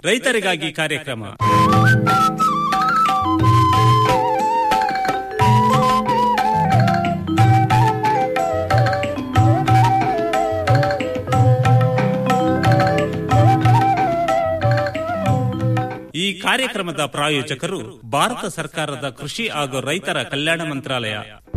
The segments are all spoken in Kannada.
ರೈತರಿಗಾಗಿ ಕಾರ್ಯಕ್ರಮ ಈ ಕಾರ್ಯಕ್ರಮದ ಪ್ರಾಯೋಜಕರು ಭಾರತ ಸರ್ಕಾರದ ಕೃಷಿ ಹಾಗೂ ರೈತರ ಕಲ್ಯಾಣ ಮಂತ್ರಾಲಯ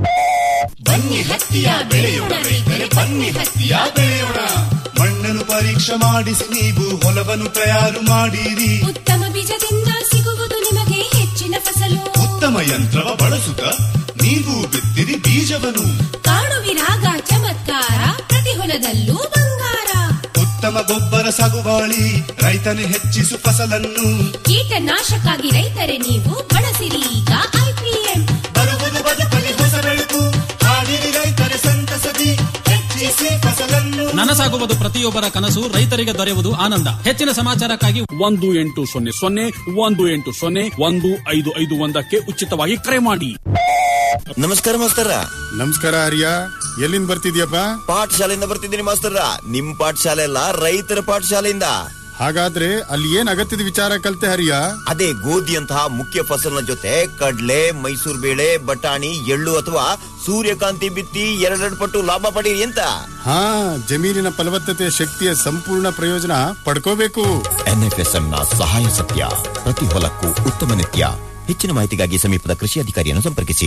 ಬನ್ನಿ ಹತ್ತಿಯ ಬೆಳೆಯೋಣ ರೈತರೆ ಬನ್ನಿ ಹತ್ತಿಯ ಬೆಳೆಯೋಣ ಮಣ್ಣನ್ನು ಪರೀಕ್ಷೆ ಮಾಡಿಸಿ ನೀವು ಹೊಲವನ್ನು ತಯಾರು ಮಾಡಿರಿ ಉತ್ತಮ ಬೀಜದಿಂದ ಸಿಗುವುದು ನಿಮಗೆ ಹೆಚ್ಚಿನ ಫಸಲು ಉತ್ತಮ ಯಂತ್ರವ ಬಳಸುತ್ತ ನೀವು ಬಿತ್ತಿರಿ ಬೀಜವನ್ನು ಕಾಣುವಿರಾಗ ಚಮತ್ಕಾರ ಪ್ರತಿ ಹೊಲದಲ್ಲೂ ಬಂಗಾರ ಉತ್ತಮ ಗೊಬ್ಬರ ಸಾಗುವಾಳಿ ರೈತನು ಹೆಚ್ಚಿಸು ಫಸಲನ್ನು ಕೀಟನಾಶಕ್ಕಾಗಿ ರೈತರೆ ನೀವು ಬಳಸಿರಿ ಈಗ ಐಪಿಎಂ ಬರುವುದು ಬದುಕಲಿ ಹೊಸ ಬೆಳಕು ಹಾಡಿರಿ ರೈತರೆ ಸಂತಸದಿ ಹೆಚ್ಚಿಸಿ ಫಸಲನ್ನು ನನಸಾಗುವುದು ಪ್ರತಿಯೊಬ್ಬರ ಕನಸು ರೈತರಿಗೆ ದೊರೆಯುವುದು ಆನಂದ ಹೆಚ್ಚಿನ ಸಮಾಚಾರಕ್ಕಾಗಿ ಒಂದು ಎಂಟು ಸೊನ್ನೆ ಸೊನ್ನೆ ಒಂದು ಎಂಟು ಸೊನ್ನೆ ಒಂದು ಐದು ಐದು ಒಂದಕ್ಕೆ ಉಚಿತವಾಗಿ ಕರೆ ಮಾಡಿ ನಮಸ್ಕಾರ ಮಾಸ್ತರ ನಮಸ್ಕಾರ ಹರಿಯ ಎಲ್ಲಿಂದ ಬರ್ತಿದ್ಯಪ್ಪ ಪಾಠಶಾಲೆಯಿಂದ ಬರ್ತಿದ್ದೀನಿ ಮಾಸ್ತರ ನಿಮ್ ಪಾಠಶಾಲೆ ಅಲ್ಲ ರೈತರ ಪಾಠಶಾಲೆಯಿಂದ ಹಾಗಾದ್ರೆ ಅಲ್ಲಿ ಏನ್ ಅಗತ್ಯದ ವಿಚಾರ ಕಲ್ತೆ ಹರಿಯ ಅದೇ ಗೋಧಿಯಂತಹ ಮುಖ್ಯ ಫಸಲಿನ ಜೊತೆ ಕಡ್ಲೆ ಮೈಸೂರು ಬೇಳೆ ಬಟಾಣಿ ಎಳ್ಳು ಅಥವಾ ಸೂರ್ಯಕಾಂತಿ ಬಿತ್ತಿ ಎರಡೆರಡು ಪಟ್ಟು ಲಾಭ ಪಡೀರಿ ಅಂತ ಹಾ ಜಮೀನಿನ ಫಲವತ್ತತೆ ಶಕ್ತಿಯ ಸಂಪೂರ್ಣ ಪ್ರಯೋಜನ ಪಡ್ಕೋಬೇಕು ಎನ್ಎಫ್ಎಸ್ಎಂ ನ ಸಹಾಯ ಸತ್ಯ ಪ್ರತಿ ಹೊಲಕ್ಕೂ ಉತ್ತಮ ನಿತ್ಯ ಹೆಚ್ಚಿನ ಮಾಹಿತಿಗಾಗಿ ಸಮೀಪದ ಕೃಷಿ ಅಧಿಕಾರಿಯನ್ನು ಸಂಪರ್ಕಿಸಿ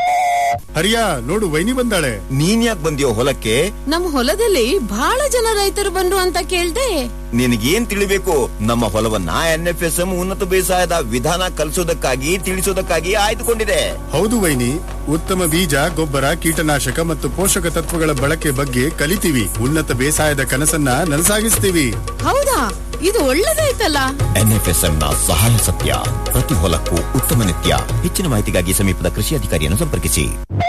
ಹರಿಯ ನೋಡು ವೈನಿ ಬಂದಾಳೆ ನೀನ್ ಯಾಕೆ ಬಂದಿಯೋ ಹೊಲಕ್ಕೆ ನಮ್ ಹೊಲದಲ್ಲಿ ಬಹಳ ಜನ ರೈತರು ಬಂದ್ರು ಅಂತ ಕೇಳ್ದೆ ನಿನಗೇನ್ ತಿಳಿಬೇಕು ನಮ್ಮ ಹೊಲವನ್ನ ಎನ್ಎಫ್ಎಸ್ಎಂ ಉನ್ನತ ಬೇಸಾಯದ ವಿಧಾನ ಕಲಿಸೋದಕ್ಕಾಗಿ ತಿಳಿಸೋದಕ್ಕಾಗಿ ಆಯ್ದುಕೊಂಡಿದೆ ಹೌದು ವೈನಿ ಉತ್ತಮ ಬೀಜ ಗೊಬ್ಬರ ಕೀಟನಾಶಕ ಮತ್ತು ಪೋಷಕ ತತ್ವಗಳ ಬಳಕೆ ಬಗ್ಗೆ ಕಲಿತೀವಿ ಉನ್ನತ ಬೇಸಾಯದ ಕನಸನ್ನ ನನಸಾಗಿಸ್ತೀವಿ ಹೌದಾ ಇದು ಒಳ್ಳೇದಾಯ್ತಲ್ಲ ಎನ್ಎಫ್ಎಸ್ಎಂ ನ ಸಹಾಯ ಸತ್ಯ ಪ್ರತಿ ಹೊಲಕ್ಕೂ ಉತ್ತಮ ನಿತ್ಯ ಹೆಚ್ಚಿನ ಮಾಹಿತಿಗಾಗಿ ಸಮೀಪದ ಕೃಷಿ ಅಧಿಕಾರಿಯನ್ನು ಸಂಪರ್ಕಿಸಿ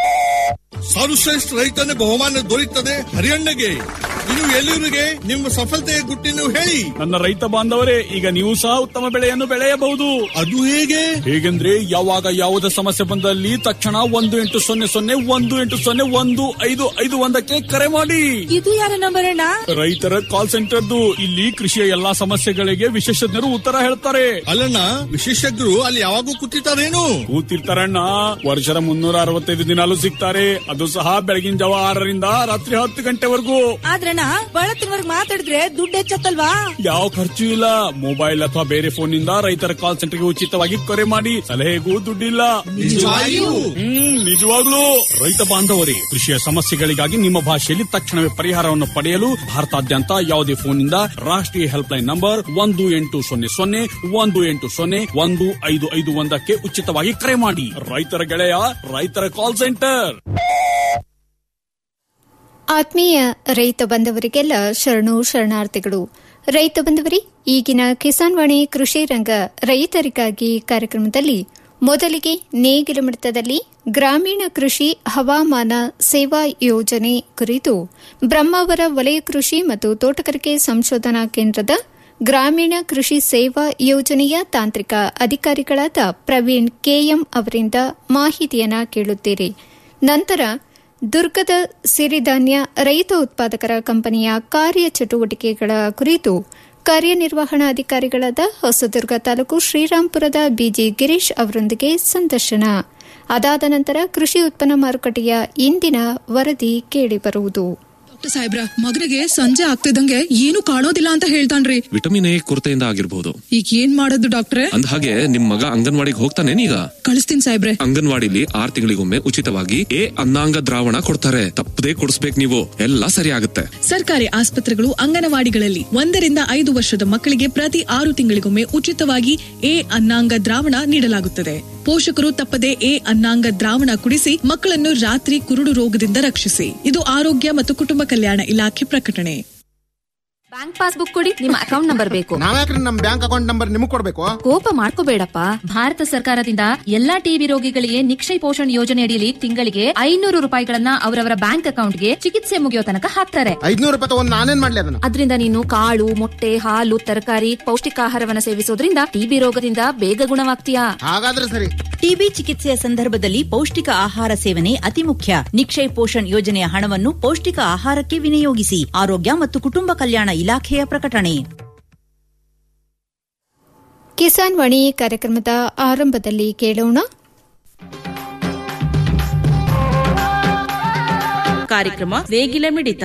ಸರ್ವಶ್ರೇಷ್ಠ ರೈತನ ಬಹುಮಾನ ದೊರೆಯುತ್ತದೆ ಹರಿಯಣ್ಣಗೆ ಇನ್ನು ಎಲ್ಲಿವರಿಗೆ ನಿಮ್ಮ ಸಫಲತೆಯ ಗುಟ್ಟಿನ ಹೇಳಿ ನನ್ನ ರೈತ ಬಾಂಧವರೇ ಈಗ ನೀವು ಸಹ ಉತ್ತಮ ಬೆಳೆಯನ್ನು ಬೆಳೆಯಬಹುದು ಅದು ಹೇಗೆ ಹೇಗೆಂದ್ರೆ ಯಾವಾಗ ಯಾವುದೇ ಸಮಸ್ಯೆ ಬಂದಲ್ಲಿ ತಕ್ಷಣ ಒಂದು ಎಂಟು ಸೊನ್ನೆ ಸೊನ್ನೆ ಒಂದು ಎಂಟು ಸೊನ್ನೆ ಒಂದು ಐದು ಐದು ಒಂದಕ್ಕೆ ಕರೆ ಮಾಡಿ ಇದು ಯಾರ ನಂಬರ್ ಅಣ್ಣ ರೈತರ ಕಾಲ್ ಸೆಂಟರ್ದು ಇಲ್ಲಿ ಕೃಷಿಯ ಎಲ್ಲಾ ಸಮಸ್ಯೆಗಳಿಗೆ ವಿಶೇಷಜ್ಞರು ಉತ್ತರ ಹೇಳ್ತಾರೆ ಅಲ್ಲಣ್ಣ ವಿಶೇಷಜ್ಞರು ಅಲ್ಲಿ ಯಾವಾಗೂ ಕೂತಿರ್ತಾರೇನು ಕೂತಿರ್ತಾರಣ್ಣ ವರ್ಷದ ಮುನ್ನೂರ ಅರವತ್ತೈದು ದಿನಾಲು ಸಿಗ್ತಾರೆ ಅದು ಸಹ ಬೆಳಗಿನ ಜಾವ ಆರರಿಂದ ರಾತ್ರಿ ಹತ್ತು ಗಂಟೆವರೆಗೂ ಆದ್ರಣ್ಣ ಬಹಳ ತಿಂಗಳಿಗೆ ಮಾತಾಡಿದ್ರೆ ದುಡ್ಡು ಹೆಚ್ಚತ್ತಲ್ವಾ ಯಾವ ಖರ್ಚು ಇಲ್ಲ ಮೊಬೈಲ್ ಅಥವಾ ಬೇರೆ ಫೋನ್ ನಿಂದ ರೈತರ ಕಾಲ್ ಸೆಂಟರ್ಗೆ ಉಚಿತವಾಗಿ ಕರೆ ಮಾಡಿ ಸಲಹೆಗೂ ದುಡ್ಡಿಲ್ಲ ನಿಜವಾಗಿಯೂ? ಹ್ಮ್ ನಿಜವಾಗ್ಲೂ ರೈತ ಬಾಂಧವರೇ ಕೃಷಿಯ ಸಮಸ್ಯೆಗಳಿಗಾಗಿ ನಿಮ್ಮ ಭಾಷೆಯಲ್ಲಿ ತಕ್ಷಣವೇ ಪರಿಹಾರವನ್ನು ಪಡೆಯಲು ಭಾರತಾದ್ಯಂತ ಯಾವುದೇ ಫೋನ್ ನಿಂದ ರಾಷ್ಟ್ರೀಯ ಹೆಲ್ಪ್ ಲೈನ್ ನಂಬರ್ ಒಂದು ಎಂಟು ಸೊನ್ನೆ ಸೊನ್ನೆ ಒಂದು ಎಂಟು ಸೊನ್ನೆ ಒಂದು ಐದು ಐದು ಒಂದಕ್ಕೆ ಉಚಿತವಾಗಿ ಕರೆ ಮಾಡಿ ರೈತರ ಗೆಳೆಯ ರೈತರ ಕಾಲ್ ಸೆಂಟರ್ ಆತ್ಮೀಯ ರೈತ ಬಂಧವರಿಗೆಲ್ಲ ಶರಣು ಶರಣಾರ್ಥಿಗಳು ರೈತ ಬಂಧವರಿ ಈಗಿನ ಕಿಸಾನ್ ವಾಣಿ ಕೃಷಿ ರಂಗ ರೈತರಿಗಾಗಿ ಕಾರ್ಯಕ್ರಮದಲ್ಲಿ ಮೊದಲಿಗೆ ನೇಗಿಲ ಮಟ್ಟದಲ್ಲಿ ಗ್ರಾಮೀಣ ಕೃಷಿ ಹವಾಮಾನ ಸೇವಾ ಯೋಜನೆ ಕುರಿತು ಬ್ರಹ್ಮಾವರ ವಲಯ ಕೃಷಿ ಮತ್ತು ತೋಟಗಾರಿಕೆ ಸಂಶೋಧನಾ ಕೇಂದ್ರದ ಗ್ರಾಮೀಣ ಕೃಷಿ ಸೇವಾ ಯೋಜನೆಯ ತಾಂತ್ರಿಕ ಅಧಿಕಾರಿಗಳಾದ ಪ್ರವೀಣ್ ಕೆಎಂ ಅವರಿಂದ ಮಾಹಿತಿಯನ್ನ ಕೇಳುತ್ತೀರಿ ನಂತರ ದುರ್ಗದ ಸಿರಿಧಾನ್ಯ ರೈತ ಉತ್ಪಾದಕರ ಕಂಪನಿಯ ಕಾರ್ಯಚಟುವಟಿಕೆಗಳ ಕುರಿತು ಕಾರ್ಯನಿರ್ವಹಣಾಧಿಕಾರಿಗಳಾದ ಹೊಸದುರ್ಗ ತಾಲೂಕು ಶ್ರೀರಾಂಪುರದ ಬಿಜಿ ಗಿರೀಶ್ ಅವರೊಂದಿಗೆ ಸಂದರ್ಶನ ಅದಾದ ನಂತರ ಕೃಷಿ ಉತ್ಪನ್ನ ಮಾರುಕಟ್ಟೆಯ ಇಂದಿನ ವರದಿ ಕೇಳಿಬರುವುದು ಸಾಹೇಬ್ರ ಮಗನಿಗೆ ಸಂಜೆ ಆಗ್ತಿದ್ದಂಗೆ ಏನು ಕಾಣೋದಿಲ್ಲ ಅಂತ ಹೇಳ್ತಾನ್ರಿ ವಿಟಮಿನ್ ಎ ಕೊರತೆಯಿಂದ ಆಗಿರ್ಬೋದು ಈಗ ಏನ್ ಮಾಡೋದು ಡಾಕ್ಟ್ರೆ ಅಂದ ಹಾಗೆ ನಿಮ್ ಮಗ ಅಂಗನವಾಡಿಗೆ ಹೋಗ್ತಾನೇನೀಗ ಕಳಿಸ್ತೀನಿ ಸಾಹೇಬ್ರೆ ಅಂಗನವಾಡಿಲಿ ಆರ್ ತಿಂಗಳಿಗೊಮ್ಮೆ ಉಚಿತವಾಗಿ ಎ ಅನ್ನಾಂಗ ದ್ರಾವಣ ಕೊಡ್ತಾರೆ ತಪ್ಪದೇ ಕೊಡಿಸ್ಬೇಕು ನೀವು ಎಲ್ಲ ಸರಿ ಆಗುತ್ತೆ ಸರ್ಕಾರಿ ಆಸ್ಪತ್ರೆಗಳು ಅಂಗನವಾಡಿಗಳಲ್ಲಿ ಒಂದರಿಂದ ಐದು ವರ್ಷದ ಮಕ್ಕಳಿಗೆ ಪ್ರತಿ ಆರು ತಿಂಗಳಿಗೊಮ್ಮೆ ಉಚಿತವಾಗಿ ಎ ಅನ್ನಾಂಗ ದ್ರಾವಣ ನೀಡಲಾಗುತ್ತದೆ ಪೋಷಕರು ತಪ್ಪದೆ ಎ ಅನ್ನಾಂಗ ದ್ರಾವಣ ಕುಡಿಸಿ ಮಕ್ಕಳನ್ನು ರಾತ್ರಿ ಕುರುಡು ರೋಗದಿಂದ ರಕ್ಷಿಸಿ ಇದು ಆರೋಗ್ಯ ಮತ್ತು ಕುಟುಂಬ ಕಲ್ಯಾಣ ಇಲಾಖೆ ಪ್ರಕಟಣೆ ಬ್ಯಾಂಕ್ ಪಾಸ್ಬುಕ್ ಕೊಡಿ ನಿಮ್ಮ ಅಕೌಂಟ್ ನಂಬರ್ ಬೇಕು ನಾವ್ಯಾಕ್ರಿ ನಮ್ ಬ್ಯಾಂಕ್ ಅಕೌಂಟ್ ನಂಬರ್ ನಿಮಗ್ ಕೊಡ್ಬೇಕು ಕೋಪ ಮಾಡ್ಕೋಬೇಡಪ್ಪ ಭಾರತ ಸರ್ಕಾರದಿಂದ ಎಲ್ಲಾ ಟಿಬಿ ರೋಗಿಗಳಿಗೆ ನಿಕ್ಷಯ ಪೋಷಣ್ ಯೋಜನೆ ಅಡಿಯಲ್ಲಿ ತಿಂಗಳಿಗೆ ಐನೂರು ರೂಪಾಯಿಗಳನ್ನ ಅವರವರ ಬ್ಯಾಂಕ್ ಅಕೌಂಟ್ಗೆ ಚಿಕಿತ್ಸೆ ಮುಗಿಯೋ ತನಕ ಹಾಕ್ತಾರೆ ಐದ್ನೂರು ರೂಪಾಯಿ ತಗೊಂಡ್ ನಾನೇನ್ ಮಾಡ್ಲಿ ಅದನ್ನ ಅದರಿಂದ ನೀನು ಕಾಳು ಮೊಟ್ಟೆ ಹಾಲು ತರಕಾರಿ ಪೌಷ್ಟಿಕಾಹಾರವನ್ನ ಸೇವಿಸೋದ್ರಿಂದ ಟಿಬಿ ರೋಗದಿಂದ ಬೇಗ ಗುಣವಾಗ್ತೀಯಾ ಹಾಗಾದ್ರೆ ಸರಿ ಟಿಬಿ ಚಿಕಿತ್ಸೆಯ ಸಂದರ್ಭದಲ್ಲಿ ಪೌಷ್ಟಿಕ ಆಹಾರ ಸೇವನೆ ಅತಿ ಮುಖ್ಯ ನಿಕ್ಷಯ್ ಪೋಷಣ್ ಯೋಜನೆಯ ಹಣವನ್ನು ಪೌಷ್ಟಿಕ ಆಹಾರಕ್ಕೆ ವಿನಿಯೋಗಿಸಿ ಆರೋಗ್ಯ ಮತ್ತು ಕುಟುಂಬ ಕಲ್ಯಾಣ ಇಲಾಖೆಯ ಪ್ರಕಟಣೆ ಕಿಸಾನ್ ವಾಣಿ ಕಾರ್ಯಕ್ರಮದ ಆರಂಭದಲ್ಲಿ ಕೇಳೋಣ ಕಾರ್ಯಕ್ರಮ ನೇಗಿಲ ಮಿಡಿತ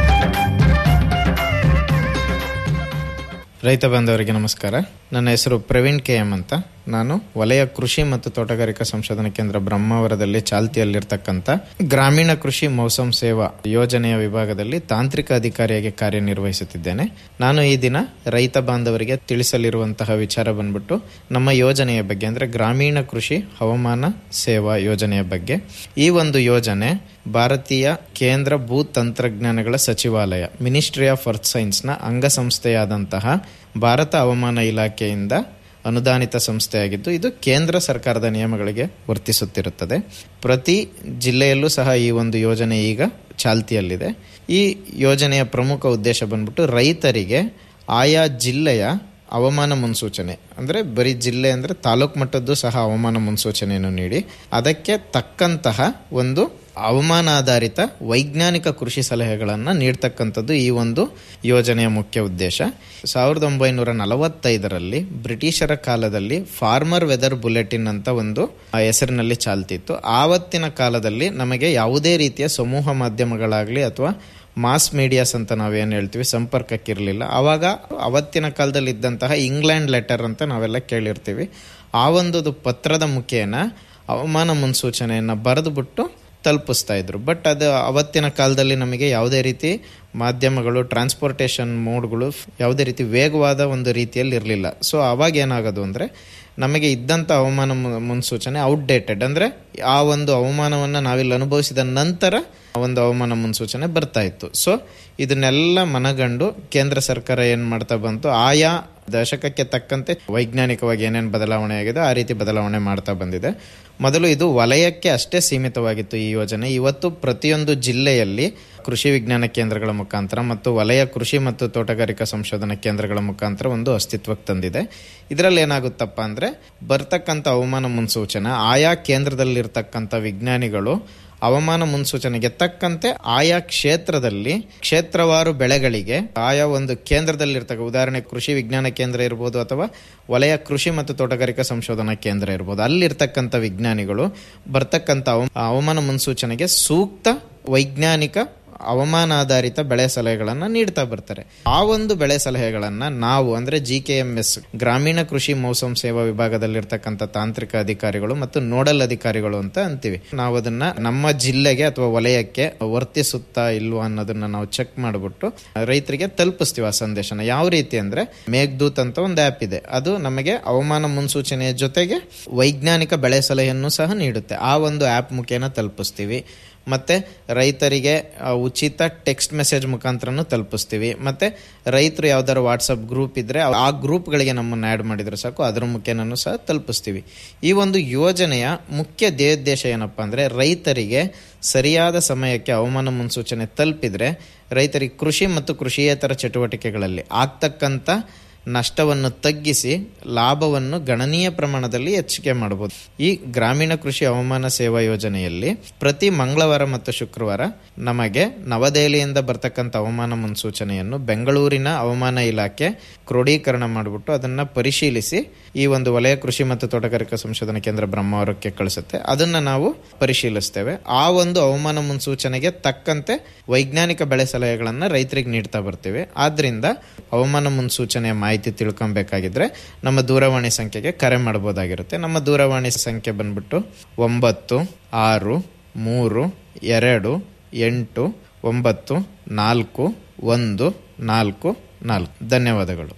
ರೈತ ಬಾಂಧವರಿಗೆ ನಮಸ್ಕಾರ ನನ್ನ ಹೆಸರು ಪ್ರವೀಣ್ ಕೆ ಎಂ ಅಂತ ನಾನು ವಲಯ ಕೃಷಿ ಮತ್ತು ತೋಟಗಾರಿಕಾ ಸಂಶೋಧನಾ ಕೇಂದ್ರ ಬ್ರಹ್ಮಾವರದಲ್ಲಿ ಚಾಲ್ತಿಯಲ್ಲಿರ್ತಕ್ಕಂಥ ಗ್ರಾಮೀಣ ಕೃಷಿ ಮೌಸಂ ಸೇವಾ ಯೋಜನೆಯ ವಿಭಾಗದಲ್ಲಿ ತಾಂತ್ರಿಕ ಅಧಿಕಾರಿಯಾಗಿ ಕಾರ್ಯನಿರ್ವಹಿಸುತ್ತಿದ್ದೇನೆ ನಾನು ಈ ದಿನ ರೈತ ಬಾಂಧವರಿಗೆ ತಿಳಿಸಲಿರುವಂತಹ ವಿಚಾರ ಬಂದ್ಬಿಟ್ಟು ನಮ್ಮ ಯೋಜನೆಯ ಬಗ್ಗೆ ಅಂದ್ರೆ ಗ್ರಾಮೀಣ ಕೃಷಿ ಹವಾಮಾನ ಸೇವಾ ಯೋಜನೆಯ ಬಗ್ಗೆ ಈ ಒಂದು ಯೋಜನೆ ಭಾರತೀಯ ಕೇಂದ್ರ ಭೂ ತಂತ್ರಜ್ಞಾನಗಳ ಸಚಿವಾಲಯ ಮಿನಿಸ್ಟ್ರಿ ಆಫ್ ಅರ್ತ್ ಸೈನ್ಸ್ನ ಅಂಗಸಂಸ್ಥೆಯಾದಂತಹ ಭಾರತ ಹವಾಮಾನ ಇಲಾಖೆಯಿಂದ ಅನುದಾನಿತ ಸಂಸ್ಥೆಯಾಗಿದ್ದು ಇದು ಕೇಂದ್ರ ಸರ್ಕಾರದ ನಿಯಮಗಳಿಗೆ ವರ್ತಿಸುತ್ತಿರುತ್ತದೆ ಪ್ರತಿ ಜಿಲ್ಲೆಯಲ್ಲೂ ಸಹ ಈ ಒಂದು ಯೋಜನೆ ಈಗ ಚಾಲ್ತಿಯಲ್ಲಿದೆ ಈ ಯೋಜನೆಯ ಪ್ರಮುಖ ಉದ್ದೇಶ ಬಂದ್ಬಿಟ್ಟು ರೈತರಿಗೆ ಆಯಾ ಜಿಲ್ಲೆಯ ಹವಾಮಾನ ಮುನ್ಸೂಚನೆ ಅಂದರೆ ಬರೀ ಜಿಲ್ಲೆ ಅಂದರೆ ತಾಲೂಕು ಮಟ್ಟದ್ದು ಸಹ ಹವಾಮಾನ ಮುನ್ಸೂಚನೆಯನ್ನು ನೀಡಿ ಅದಕ್ಕೆ ತಕ್ಕಂತಹ ಒಂದು ಹವಾಮಾನಾಧಾರಿತ ವೈಜ್ಞಾನಿಕ ಕೃಷಿ ಸಲಹೆಗಳನ್ನು ನೀಡ್ತಕ್ಕಂಥದ್ದು ಈ ಒಂದು ಯೋಜನೆಯ ಮುಖ್ಯ ಉದ್ದೇಶ ಸಾವಿರದ ಒಂಬೈನೂರ ನಲವತ್ತೈದರಲ್ಲಿ ಬ್ರಿಟಿಷರ ಕಾಲದಲ್ಲಿ ಫಾರ್ಮರ್ ವೆದರ್ ಬುಲೆಟಿನ್ ಅಂತ ಒಂದು ಹೆಸರಿನಲ್ಲಿ ಚಾಲ್ತಿತ್ತು ಆವತ್ತಿನ ಕಾಲದಲ್ಲಿ ನಮಗೆ ಯಾವುದೇ ರೀತಿಯ ಸಮೂಹ ಮಾಧ್ಯಮಗಳಾಗಲಿ ಅಥವಾ ಮಾಸ್ ಮೀಡಿಯಾಸ್ ಅಂತ ನಾವೇನು ಹೇಳ್ತೀವಿ ಸಂಪರ್ಕಕ್ಕಿರಲಿಲ್ಲ ಆವಾಗ ಅವತ್ತಿನ ಕಾಲದಲ್ಲಿ ಇದ್ದಂತಹ ಇಂಗ್ಲೆಂಡ್ ಲೆಟರ್ ಅಂತ ನಾವೆಲ್ಲ ಕೇಳಿರ್ತೀವಿ ಆ ಒಂದು ಪತ್ರದ ಮುಖೇನ ಹವಾಮಾನ ಮುನ್ಸೂಚನೆಯನ್ನು ಬರೆದುಬಿಟ್ಟು ತಲುಪಿಸ್ತಾ ಇದ್ರು ಬಟ್ ಅದು ಅವತ್ತಿನ ಕಾಲದಲ್ಲಿ ನಮಗೆ ಯಾವುದೇ ರೀತಿ ಮಾಧ್ಯಮಗಳು ಟ್ರಾನ್ಸ್ಪೋರ್ಟೇಷನ್ ಮೋಡ್ಗಳು ಯಾವುದೇ ರೀತಿ ವೇಗವಾದ ಒಂದು ರೀತಿಯಲ್ಲಿ ಇರಲಿಲ್ಲ ಸೊ ಅವಾಗ ಏನಾಗೋದು ಅಂದರೆ ನಮಗೆ ಇದ್ದಂಥ ಹವಾಮಾನ ಮುನ್ಸೂಚನೆ ಔಟ್ಡೇಟೆಡ್ ಅಂದರೆ ಆ ಒಂದು ಹವಾಮಾನವನ್ನು ನಾವಿಲ್ಲಿ ಅನುಭವಿಸಿದ ನಂತರ ಒಂದು ಹವಾಮಾನ ಮುನ್ಸೂಚನೆ ಬರ್ತಾ ಇತ್ತು ಸೊ ಇದನ್ನೆಲ್ಲ ಮನಗಂಡು ಕೇಂದ್ರ ಸರ್ಕಾರ ಏನು ಮಾಡ್ತಾ ಬಂತು ಆಯಾ ದಶಕಕ್ಕೆ ತಕ್ಕಂತೆ ವೈಜ್ಞಾನಿಕವಾಗಿ ಏನೇನು ಬದಲಾವಣೆ ಆಗಿದೆ ಆ ರೀತಿ ಬದಲಾವಣೆ ಮಾಡ್ತಾ ಬಂದಿದೆ ಮೊದಲು ಇದು ವಲಯಕ್ಕೆ ಅಷ್ಟೇ ಸೀಮಿತವಾಗಿತ್ತು ಈ ಯೋಜನೆ ಇವತ್ತು ಪ್ರತಿಯೊಂದು ಜಿಲ್ಲೆಯಲ್ಲಿ ಕೃಷಿ ವಿಜ್ಞಾನ ಕೇಂದ್ರಗಳ ಮುಖಾಂತರ ಮತ್ತು ವಲಯ ಕೃಷಿ ಮತ್ತು ತೋಟಗಾರಿಕಾ ಸಂಶೋಧನಾ ಕೇಂದ್ರಗಳ ಮುಖಾಂತರ ಒಂದು ಅಸ್ತಿತ್ವಕ್ಕೆ ತಂದಿದೆ ಇದರಲ್ಲಿ ಏನಾಗುತ್ತಪ್ಪ ಅಂದರೆ ಬರ್ತಕ್ಕಂಥ ಹವಾಮಾನ ಮುನ್ಸೂಚನೆ ಆಯಾ ಕೇಂದ್ರದಲ್ಲಿರ್ತಕ್ಕಂಥ ವಿಜ್ಞಾನಿಗಳು ಹವಾಮಾನ ಮುನ್ಸೂಚನೆಗೆ ತಕ್ಕಂತೆ ಆಯಾ ಕ್ಷೇತ್ರದಲ್ಲಿ ಕ್ಷೇತ್ರವಾರು ಬೆಳೆಗಳಿಗೆ ಆಯಾ ಒಂದು ಕೇಂದ್ರದಲ್ಲಿರ್ತಕ್ಕ ಉದಾಹರಣೆ ಕೃಷಿ ವಿಜ್ಞಾನ ಕೇಂದ್ರ ಇರ್ಬೋದು ಅಥವಾ ವಲಯ ಕೃಷಿ ಮತ್ತು ತೋಟಗಾರಿಕಾ ಸಂಶೋಧನಾ ಕೇಂದ್ರ ಇರ್ಬೋದು ಅಲ್ಲಿರ್ತಕ್ಕಂಥ ವಿಜ್ಞಾನಿಗಳು ಬರ್ತಕ್ಕಂಥ ಹವಾಮಾನ ಮುನ್ಸೂಚನೆಗೆ ಸೂಕ್ತ ವೈಜ್ಞಾನಿಕ ಹವಾಮಾನಾಧಾರಿತ ಬೆಳೆ ಸಲಹೆಗಳನ್ನು ನೀಡ್ತಾ ಬರ್ತಾರೆ ಆ ಒಂದು ಬೆಳೆ ಸಲಹೆಗಳನ್ನು ನಾವು ಅಂದರೆ ಜಿ ಕೆ ಎಂ ಎಸ್ ಗ್ರಾಮೀಣ ಕೃಷಿ ಮೌಸಂ ಸೇವಾ ವಿಭಾಗದಲ್ಲಿರ್ತಕ್ಕಂಥ ತಾಂತ್ರಿಕ ಅಧಿಕಾರಿಗಳು ಮತ್ತು ನೋಡಲ್ ಅಧಿಕಾರಿಗಳು ಅಂತ ಅಂತೀವಿ ನಾವು ಅದನ್ನ ನಮ್ಮ ಜಿಲ್ಲೆಗೆ ಅಥವಾ ವಲಯಕ್ಕೆ ವರ್ತಿಸುತ್ತಾ ಇಲ್ವಾ ಅನ್ನೋದನ್ನ ನಾವು ಚೆಕ್ ಮಾಡಿಬಿಟ್ಟು ರೈತರಿಗೆ ತಲುಪಿಸ್ತೀವಿ ಆ ಸಂದೇಶನ ಯಾವ ರೀತಿ ಅಂದ್ರೆ ಮೇಘದೂತ್ ಅಂತ ಒಂದು ಆ್ಯಪ್ ಇದೆ ಅದು ನಮಗೆ ಹವಾಮಾನ ಮುನ್ಸೂಚನೆಯ ಜೊತೆಗೆ ವೈಜ್ಞಾನಿಕ ಬೆಳೆ ಸಲಹೆಯನ್ನು ಸಹ ನೀಡುತ್ತೆ ಆ ಒಂದು ಆ್ಯಪ್ ಮುಖೇನ ತಲುಪಿಸ್ತೀವಿ ಮತ್ತು ರೈತರಿಗೆ ಉಚಿತ ಟೆಕ್ಸ್ಟ್ ಮೆಸೇಜ್ ಮುಖಾಂತರನೂ ತಲುಪಿಸ್ತೀವಿ ಮತ್ತು ರೈತರು ಯಾವ್ದಾರು ವಾಟ್ಸಪ್ ಗ್ರೂಪ್ ಇದ್ದರೆ ಆ ಗ್ರೂಪ್ಗಳಿಗೆ ನಮ್ಮನ್ನು ಆ್ಯಡ್ ಮಾಡಿದರೆ ಸಾಕು ಅದರ ಮುಖೇನೂ ಸಹ ತಲುಪಿಸ್ತೀವಿ ಈ ಒಂದು ಯೋಜನೆಯ ಮುಖ್ಯ ಧ್ಯೇಯೋದ್ದೇಶ ಏನಪ್ಪ ಅಂದರೆ ರೈತರಿಗೆ ಸರಿಯಾದ ಸಮಯಕ್ಕೆ ಹವಾಮಾನ ಮುನ್ಸೂಚನೆ ತಲುಪಿದರೆ ರೈತರಿಗೆ ಕೃಷಿ ಮತ್ತು ಕೃಷಿಯೇತರ ಚಟುವಟಿಕೆಗಳಲ್ಲಿ ಆಗ್ತಕ್ಕಂಥ ನಷ್ಟವನ್ನು ತಗ್ಗಿಸಿ ಲಾಭವನ್ನು ಗಣನೀಯ ಪ್ರಮಾಣದಲ್ಲಿ ಹೆಚ್ಚಿಗೆ ಮಾಡಬಹುದು ಈ ಗ್ರಾಮೀಣ ಕೃಷಿ ಹವಾಮಾನ ಸೇವಾ ಯೋಜನೆಯಲ್ಲಿ ಪ್ರತಿ ಮಂಗಳವಾರ ಮತ್ತು ಶುಕ್ರವಾರ ನಮಗೆ ನವದೆಹಲಿಯಿಂದ ಬರ್ತಕ್ಕಂಥ ಹವಾಮಾನ ಮುನ್ಸೂಚನೆಯನ್ನು ಬೆಂಗಳೂರಿನ ಹವಾಮಾನ ಇಲಾಖೆ ಕ್ರೋಢೀಕರಣ ಮಾಡಿಬಿಟ್ಟು ಅದನ್ನು ಪರಿಶೀಲಿಸಿ ಈ ಒಂದು ವಲಯ ಕೃಷಿ ಮತ್ತು ತೋಟಗಾರಿಕಾ ಸಂಶೋಧನಾ ಕೇಂದ್ರ ಬ್ರಹ್ಮಾವರಕ್ಕೆ ಕಳಿಸುತ್ತೆ ಅದನ್ನು ನಾವು ಪರಿಶೀಲಿಸ್ತೇವೆ ಆ ಒಂದು ಹವಾಮಾನ ಮುನ್ಸೂಚನೆಗೆ ತಕ್ಕಂತೆ ವೈಜ್ಞಾನಿಕ ಬೆಳೆ ಸಲಹೆಗಳನ್ನು ರೈತರಿಗೆ ನೀಡ್ತಾ ಬರ್ತೀವಿ ಆದ್ರಿಂದ ಹವಾಮಾನ ಮುನ್ಸೂಚನೆಯ ಮಾಹಿತಿ ತಿಳ್ಕೊಬೇಕಾಗಿದ್ರೆ ನಮ್ಮ ದೂರವಾಣಿ ಸಂಖ್ಯೆಗೆ ಕರೆ ಮಾಡಬಹುದಾಗಿರುತ್ತೆ ನಮ್ಮ ದೂರವಾಣಿ ಸಂಖ್ಯೆ ಬಂದ್ಬಿಟ್ಟು ಒಂಬತ್ತು ಆರು ಮೂರು ಎರಡು ಎಂಟು ಒಂಬತ್ತು ನಾಲ್ಕು ಒಂದು ನಾಲ್ಕು ನಾಲ್ಕು ಧನ್ಯವಾದಗಳು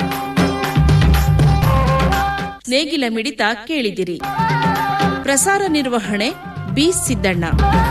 ನೇಗಿಲ ಮಿಡಿತ ಕೇಳಿದಿರಿ ಪ್ರಸಾರ ನಿರ್ವಹಣೆ ಬಿ ಸಿದ್ದಣ್ಣ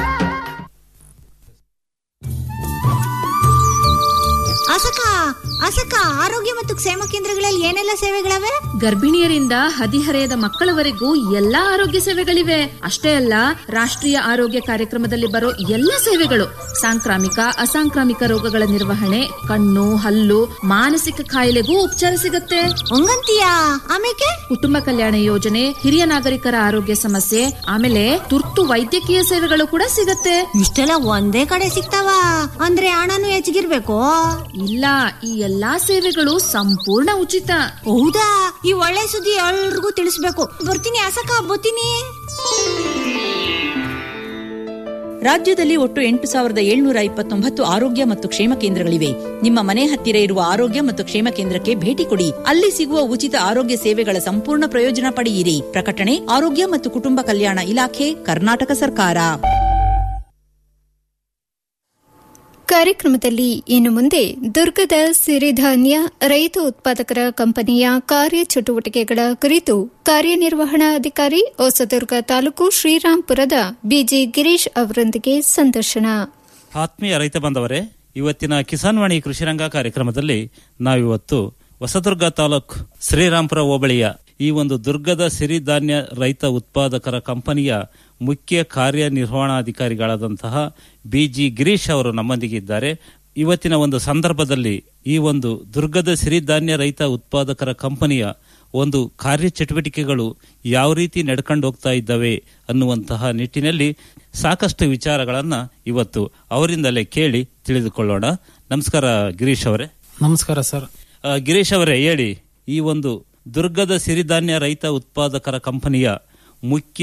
ಅಸಕ ಅಸಕ ಆರೋಗ್ಯ ಮತ್ತು ಕ್ಷೇಮ ಕೇಂದ್ರಗಳಲ್ಲಿ ಏನೆಲ್ಲ ಸೇವೆಗಳವೆ ಗರ್ಭಿಣಿಯರಿಂದ ಹದಿಹರೆಯದ ಮಕ್ಕಳವರೆಗೂ ಎಲ್ಲಾ ಆರೋಗ್ಯ ಸೇವೆಗಳಿವೆ ಅಷ್ಟೇ ಅಲ್ಲ ರಾಷ್ಟ್ರೀಯ ಆರೋಗ್ಯ ಕಾರ್ಯಕ್ರಮದಲ್ಲಿ ಬರೋ ಎಲ್ಲ ಸೇವೆಗಳು ಸಾಂಕ್ರಾಮಿಕ ಅಸಾಂಕ್ರಾಮಿಕ ರೋಗಗಳ ನಿರ್ವಹಣೆ ಕಣ್ಣು ಹಲ್ಲು ಮಾನಸಿಕ ಕಾಯಿಲೆಗೂ ಉಪಚಾರ ಸಿಗತ್ತೆ ಹಂಗಂತೀಯಾ ಆಮೇಲೆ ಕುಟುಂಬ ಕಲ್ಯಾಣ ಯೋಜನೆ ಹಿರಿಯ ನಾಗರಿಕರ ಆರೋಗ್ಯ ಸಮಸ್ಯೆ ಆಮೇಲೆ ತುರ್ತು ವೈದ್ಯಕೀಯ ಸೇವೆಗಳು ಕೂಡ ಸಿಗತ್ತೆ ಇಷ್ಟೆಲ್ಲ ಒಂದೇ ಕಡೆ ಸಿಗ್ತಾವ ಅಂದ್ರೆ ಹಣನು ಹೆಚ್ಚಿಗಿರ್ಬೇಕು ಇಲ್ಲ ಈ ಎಲ್ಲಾ ಸೇವೆಗಳು ಸಮ ಸಂಪೂರ್ಣ ಉಚಿತ ಹೌದಾ ಈ ಒಳ್ಳೆ ಸುದ್ದಿ ಎಲ್ರಿಗೂ ತಿಳಿಸ್ಬೇಕು ಬರ್ತೀನಿ ಅಸಕ ಬರ್ತೀನಿ ರಾಜ್ಯದಲ್ಲಿ ಒಟ್ಟು ಎಂಟು ಸಾವಿರದ ಏಳ್ನೂರ ಇಪ್ಪತ್ತೊಂಬತ್ತು ಆರೋಗ್ಯ ಮತ್ತು ಕ್ಷೇಮ ಕೇಂದ್ರಗಳಿವೆ ನಿಮ್ಮ ಮನೆ ಹತ್ತಿರ ಇರುವ ಆರೋಗ್ಯ ಮತ್ತು ಕ್ಷೇಮ ಕೇಂದ್ರಕ್ಕೆ ಭೇಟಿ ಕೊಡಿ ಅಲ್ಲಿ ಸಿಗುವ ಉಚಿತ ಆರೋಗ್ಯ ಸೇವೆಗಳ ಸಂಪೂರ್ಣ ಪ್ರಯೋಜನ ಪಡೆಯಿರಿ ಪ್ರಕಟಣೆ ಆರೋಗ್ಯ ಮತ್ತು ಕುಟುಂಬ ಕಲ್ಯಾಣ ಇಲಾಖೆ ಕರ್ನಾಟಕ ಸರ್ಕಾರ ಕಾರ್ಯಕ್ರಮದಲ್ಲಿ ಇನ್ನು ಮುಂದೆ ದುರ್ಗದ ಸಿರಿಧಾನ್ಯ ರೈತ ಉತ್ಪಾದಕರ ಕಂಪನಿಯ ಕಾರ್ಯಚಟುವಟಿಕೆಗಳ ಕುರಿತು ಕಾರ್ಯನಿರ್ವಹಣಾಧಿಕಾರಿ ಹೊಸದುರ್ಗ ತಾಲೂಕು ಶ್ರೀರಾಂಪುರದ ಬಿಜಿ ಗಿರೀಶ್ ಅವರೊಂದಿಗೆ ಸಂದರ್ಶನ ಆತ್ಮೀಯ ರೈತ ಬಾಂಧವರೇ ಇವತ್ತಿನ ಕಿಸಾನ್ ವಾಣಿ ಕೃಷಿರಂಗ ಕಾರ್ಯಕ್ರಮದಲ್ಲಿ ನಾವಿವತ್ತು ಹೊಸದುರ್ಗ ತಾಲೂಕ್ ಶ್ರೀರಾಂಪುರ ಹೋಬಳಿಯ ಈ ಒಂದು ದುರ್ಗದ ಸಿರಿಧಾನ್ಯ ರೈತ ಉತ್ಪಾದಕರ ಕಂಪನಿಯ ಮುಖ್ಯ ಕಾರ್ಯನಿರ್ವಹಣಾಧಿಕಾರಿಗಳಾದಂತಹ ಬಿಜಿ ಗಿರೀಶ್ ಅವರು ನಮ್ಮೊಂದಿಗೆ ಇದ್ದಾರೆ ಇವತ್ತಿನ ಒಂದು ಸಂದರ್ಭದಲ್ಲಿ ಈ ಒಂದು ದುರ್ಗದ ಸಿರಿಧಾನ್ಯ ರೈತ ಉತ್ಪಾದಕರ ಕಂಪನಿಯ ಒಂದು ಕಾರ್ಯಚಟುವಟಿಕೆಗಳು ಯಾವ ರೀತಿ ನಡ್ಕೊಂಡು ಹೋಗ್ತಾ ಇದ್ದಾವೆ ಅನ್ನುವಂತಹ ನಿಟ್ಟಿನಲ್ಲಿ ಸಾಕಷ್ಟು ವಿಚಾರಗಳನ್ನ ಇವತ್ತು ಅವರಿಂದಲೇ ಕೇಳಿ ತಿಳಿದುಕೊಳ್ಳೋಣ ನಮಸ್ಕಾರ ಗಿರೀಶ್ ಅವರೇ ನಮಸ್ಕಾರ ಸರ್ ಆ, ಗಿರೀಶ್ ಅವರೇ ಹೇಳಿ ಈ ಒಂದು ದುರ್ಗದ ಸಿರಿಧಾನ್ಯ ರೈತ ಉತ್ಪಾದಕರ ಕಂಪನಿಯ ಮುಖ್ಯ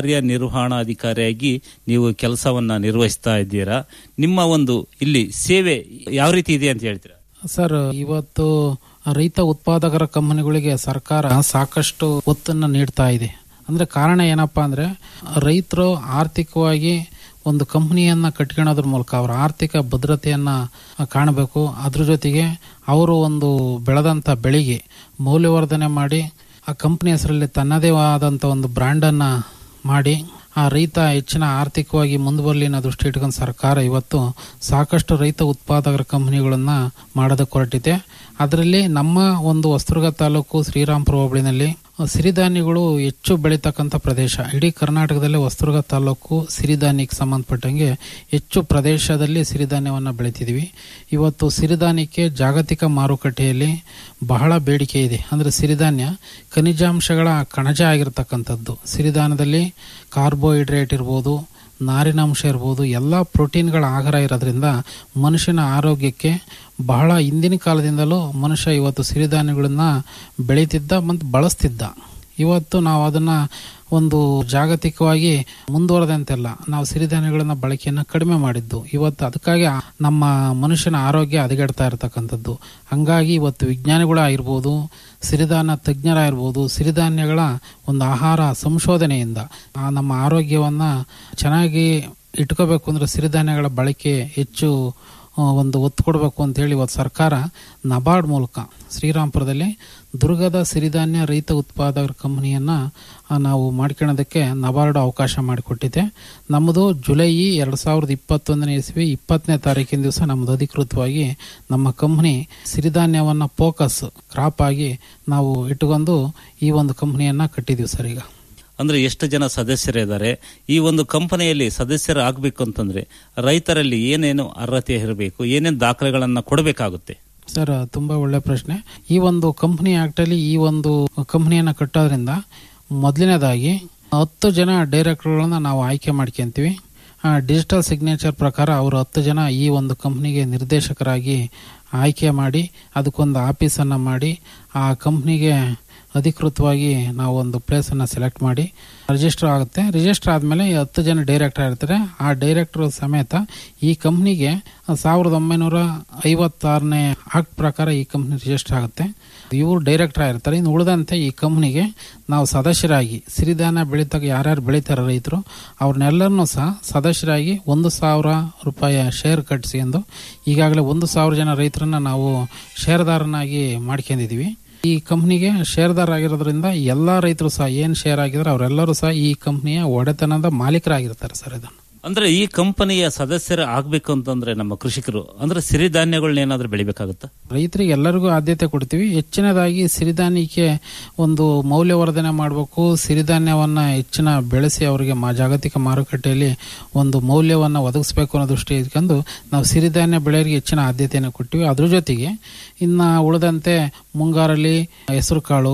ಕಾರ್ಯನಿರ್ವಹಣಾಧಿಕಾರಿಯಾಗಿ ನೀವು ಕೆಲಸವನ್ನ ನಿರ್ವಹಿಸ್ತಾ ಇದ್ದೀರಾ ನಿಮ್ಮ ಒಂದು ಇಲ್ಲಿ ಸೇವೆ ಯಾವ ರೀತಿ ಇದೆ ಅಂತ ಹೇಳ್ತೀರಾ ಸರ್ ಇವತ್ತು ರೈತ ಉತ್ಪಾದಕರ ಕಂಪನಿಗಳಿಗೆ ಸರ್ಕಾರ ಸಾಕಷ್ಟು ಒತ್ತನ್ನು ನೀಡ್ತಾ ಇದೆ ಅಂದ್ರೆ ಕಾರಣ ಏನಪ್ಪಾ ಅಂದ್ರೆ ರೈತರು ಆರ್ಥಿಕವಾಗಿ ಒಂದು ಕಂಪನಿಯನ್ನ ಕಟ್ಕೊಳ್ಳೋದ್ರ ಮೂಲಕ ಅವರ ಆರ್ಥಿಕ ಭದ್ರತೆಯನ್ನ ಕಾಣಬೇಕು ಅದ್ರ ಜೊತೆಗೆ ಅವರು ಒಂದು ಬೆಳೆದಂತ ಬೆಳೆಗೆ ಮೌಲ್ಯವರ್ಧನೆ ಮಾಡಿ ಆ ಕಂಪನಿ ಹೆಸರಲ್ಲಿ ತನ್ನದೇ ಆದಂತ ಒಂದು ಬ್ರ್ಯಾಂಡ್ ಅನ್ನ ಮಾಡಿ ಆ ರೈತ ಹೆಚ್ಚಿನ ಆರ್ಥಿಕವಾಗಿ ಮುಂದೆ ಬರಲಿ ಅನ್ನೋ ದೃಷ್ಟಿ ಇಟ್ಕೊಂಡು ಸರ್ಕಾರ ಇವತ್ತು ಸಾಕಷ್ಟು ರೈತ ಉತ್ಪಾದಕರ ಕಂಪನಿಗಳನ್ನ ಮಾಡೋದಕ್ಕೆ ಹೊರಟಿದೆ ಅದರಲ್ಲಿ ನಮ್ಮ ಒಂದು ಹೊಸದುರ್ಗ ತಾಲೂಕು ಶ್ರೀರಾಂಪುರ ಹೋಬಳಿನಲ್ಲಿ ಸಿರಿಧಾನ್ಯಗಳು ಹೆಚ್ಚು ಬೆಳೀತಕ್ಕಂಥ ಪ್ರದೇಶ ಇಡೀ ಕರ್ನಾಟಕದಲ್ಲಿ ಹೊಸದುರ್ಗ ತಾಲೂಕು ಸಿರಿಧಾನ್ಯಕ್ಕೆ ಸಂಬಂಧಪಟ್ಟಂಗೆ ಹೆಚ್ಚು ಪ್ರದೇಶದಲ್ಲಿ ಸಿರಿಧಾನ್ಯವನ್ನು ಬೆಳಿತಿದ್ವಿ ಇವತ್ತು ಸಿರಿಧಾನ್ಯಕ್ಕೆ ಜಾಗತಿಕ ಮಾರುಕಟ್ಟೆಯಲ್ಲಿ ಬಹಳ ಬೇಡಿಕೆ ಇದೆ ಅಂದರೆ ಸಿರಿಧಾನ್ಯ ಖನಿಜಾಂಶಗಳ ಕಣಜ ಆಗಿರತಕ್ಕಂಥದ್ದು ಸಿರಿಧಾನ್ಯದಲ್ಲಿ ಕಾರ್ಬೋಹೈಡ್ರೇಟ್ ಇರ್ಬೋದು ನಾರಿನಾಂಶ ಇರ್ಬೋದು ಎಲ್ಲ ಪ್ರೋಟೀನ್ಗಳ ಆಹಾರ ಇರೋದ್ರಿಂದ ಮನುಷ್ಯನ ಆರೋಗ್ಯಕ್ಕೆ ಬಹಳ ಹಿಂದಿನ ಕಾಲದಿಂದಲೂ ಮನುಷ್ಯ ಇವತ್ತು ಸಿರಿಧಾನ್ಯಗಳನ್ನ ಬೆಳೀತಿದ್ದ ಮತ್ತು ಬಳಸ್ತಿದ್ದ ಇವತ್ತು ನಾವು ಅದನ್ನ ಒಂದು ಜಾಗತಿಕವಾಗಿ ಮುಂದುವರೆದಂತೆಲ್ಲ ನಾವು ಸಿರಿಧಾನ್ಯಗಳನ್ನ ಬಳಕೆಯನ್ನ ಕಡಿಮೆ ಮಾಡಿದ್ದು ಇವತ್ತು ಅದಕ್ಕಾಗಿ ಆ- ನಮ್ಮ ಮನುಷ್ಯನ ಆರೋಗ್ಯ ಹದಗೆಡ್ತಾ ಇರತಕ್ಕಂಥದ್ದು ಹಂಗಾಗಿ ಇವತ್ತು ವಿಜ್ಞಾನಿಗಳು ಆಗಿರ್ಬೋದು ಸಿರಿಧಾನ್ಯ ತಜ್ಞರಾಗಿರ್ಬೋದು ಸಿರಿಧಾನ್ಯಗಳ ಒಂದು ಆಹಾರ ಸಂಶೋಧನೆಯಿಂದ ಆ ನಮ್ಮ ಆರೋಗ್ಯವನ್ನ ಚೆನ್ನಾಗಿ ಇಟ್ಕೋಬೇಕು ಅಂದ್ರೆ ಸಿರಿಧಾನ್ಯಗಳ ಬಳಕೆ ಹೆಚ್ಚು ಆ, ಒಂದು ಒತ್ತು ಕೊಡಬೇಕು ಅಂತ ಹೇಳಿ ಇವತ್ತು ಸರ್ಕಾರ ನಬಾರ್ಡ್ ಮೂಲಕ ಶ್ರೀರಾಂಪುರದಲ್ಲಿ ದುರ್ಗದ ಸಿರಿಧಾನ್ಯ ರೈತ ಉತ್ಪಾದಕರ ಕಂಪನಿಯನ್ನ ಆ, ನಾವು ಮಾಡ್ಕೊಳ್ಳೋದಕ್ಕೆ ನಬಾರ್ಡ್ ಅವಕಾಶ ಮಾಡಿಕೊಟ್ಟಿದೆ ನಮ್ಮದು ಜುಲೈ ಎರಡು ಸಾವಿರದ ಇಪ್ಪತ್ತೊಂದನೇ ಇಸ್ವಿ ಇಪ್ಪತ್ತನೇ ತಾರೀಕಿನ ದಿವಸ ನಮ್ಮದು ಅಧಿಕೃತವಾಗಿ ನಮ್ಮ ಕಂಪನಿ ಸಿರಿಧಾನ್ಯವನ್ನ ಫೋಕಸ್ ಕ್ರಾಪ್ ಆಗಿ ನಾವು ಇಟ್ಟುಕೊಂಡು ಈ ಒಂದು ಕಂಪನಿಯನ್ನ ಕಟ್ಟಿದೀವಿ ಸರ್ ಈಗ ಅಂದ್ರೆ ಎಷ್ಟು ಜನ ಸದಸ್ಯರಿದ್ದಾರೆ ಈ ಒಂದು ಕಂಪನಿಯಲ್ಲಿ ಸದಸ್ಯರು ಆಗ್ಬೇಕು ಅಂತಂದ್ರೆ ರೈತರಲ್ಲಿ ಏನೇನು ಅರ್ಹತೆ ಇರಬೇಕು ಏನೇನು ದಾಖಲೆಗಳನ್ನ ಕೊಡಬೇಕಾಗುತ್ತೆ ಸರ್ ತುಂಬಾ ಒಳ್ಳೆ ಪ್ರಶ್ನೆ ಈ ಒಂದು ಕಂಪನಿ ಆಕ್ಟ್ ಅಲ್ಲಿ ಈ ಒಂದು ಕಂಪನಿಯನ್ನ ಕಟ್ಟೋದ್ರಿಂದ ಮೊದಲನೇದಾಗಿ ಹತ್ತು ಜನ ಡೈರೆಕ್ಟರ್ಗಳನ್ನ ನಾವು ಆಯ್ಕೆ ಮಾಡ್ಕೊಂತೀವಿ ಡಿಜಿಟಲ್ ಸಿಗ್ನೇಚರ್ ಪ್ರಕಾರ ಅವರು ಹತ್ತು ಜನ ಈ ಒಂದು ಕಂಪ್ನಿಗೆ ನಿರ್ದೇಶಕರಾಗಿ ಆಯ್ಕೆ ಮಾಡಿ ಅದಕ್ಕೊಂದು ಆಫೀಸನ್ನು ಮಾಡಿ ಆ ಕಂಪ್ನಿಗೆ ಅಧಿಕೃತವಾಗಿ ನಾವು ಒಂದು ಪ್ಲೇಸನ್ನು ಸೆಲೆಕ್ಟ್ ಮಾಡಿ ರಿಜಿಸ್ಟರ್ ಆಗುತ್ತೆ ರಿಜಿಸ್ಟರ್ ಆದಮೇಲೆ ಹತ್ತು ಜನ ಡೈರೆಕ್ಟರ್ ಇರ್ತಾರೆ ಆ ಡೈರೆಕ್ಟರ್ ಸಮೇತ ಈ ಕಂಪ್ನಿಗೆ ಸಾವಿರದ ಒಂಬೈನೂರ ಐವತ್ತಾರನೇ ಆಕ್ಟ್ ಪ್ರಕಾರ ಈ ಕಂಪ್ನಿ ರಿಜಿಸ್ಟರ್ ಆಗುತ್ತೆ ಇವರು ಡೈರೆಕ್ಟರ್ ಆಗಿರ್ತಾರೆ ಇನ್ನು ಉಳಿದಂತೆ ಈ ಕಂಪ್ನಿಗೆ ನಾವು ಸದಸ್ಯರಾಗಿ ಸಿರಿಧಾನ್ಯ ಬೆಳೀತಾಗ ಯಾರ್ಯಾರು ಬೆಳೀತಾರೆ ರೈತರು ಅವ್ರನ್ನೆಲ್ಲರನ್ನೂ ಸಹ ಸದಸ್ಯರಾಗಿ ಒಂದು ಸಾವಿರ ರೂಪಾಯಿ ಶೇರ್ ಕಟ್ಟಿಸಿಕೊಂಡು ಈಗಾಗಲೇ ಒಂದು ಸಾವಿರ ಜನ ರೈತರನ್ನ ನಾವು ಷೇರ್ದಾರನಾಗಿ ಮಾಡ್ಕೊಂಡಿದೀವಿ ಈ ಕಂಪ್ನಿಗೆ ಶೇರ್ದಾರ ಆಗಿರೋದ್ರಿಂದ ಎಲ್ಲಾ ರೈತರು ಸಹ ಏನ್ ಶೇರ್ ಆಗಿದ್ರೆ ಅವರೆಲ್ಲರೂ ಸಹ ಈ ಕಂಪ್ನಿಯ ಒಡೆತನದ ಮಾಲೀಕರಾಗಿರ್ತಾರೆ ಸರ್ ಇದನ್ನು ಅಂದ್ರೆ ಈ ಕಂಪನಿಯ ಸದಸ್ಯರು ಆಗ್ಬೇಕು ಅಂತಂದ್ರೆ ನಮ್ಮ ಕೃಷಿಕರು ಅಂದ್ರೆ ಸಿರಿಧಾನ್ಯಗಳನ್ನ ಏನಾದ್ರೂ ಬೆಳಿಬೇಕಾಗುತ್ತಾ ರೈತರಿಗೆ ಎಲ್ಲರಿಗೂ ಆದ್ಯತೆ ಕೊಡ್ತೀವಿ ಹೆಚ್ಚಿನದಾಗಿ ಸಿರಿಧಾನ್ಯಕ್ಕೆ ಒಂದು ಮೌಲ್ಯವರ್ಧನೆ ಮಾಡಬೇಕು ಸಿರಿಧಾನ್ಯವನ್ನ ಹೆಚ್ಚಿನ ಬೆಳೆಸಿ ಅವರಿಗೆ ಮಾ ಜಾಗತಿಕ ಮಾರುಕಟ್ಟೆಯಲ್ಲಿ ಒಂದು ಮೌಲ್ಯವನ್ನ ಒದಗಿಸಬೇಕು ಅನ್ನೋ ದೃಷ್ಟಿ ಇಟ್ಕೊಂಡು ನಾವು ಸಿರಿಧಾನ್ಯ ಬೆಳೆಯವರಿಗೆ ಹೆಚ್ಚಿನ ಆದ್ಯತೆಯನ್ನು ಕೊಟ್ಟಿವಿ ಅದ್ರ ಜೊತೆಗೆ ಇನ್ನ ಉಳಿದಂತೆ ಮುಂಗಾರಲ್ಲಿ ಹೆಸರು ಕಾಳು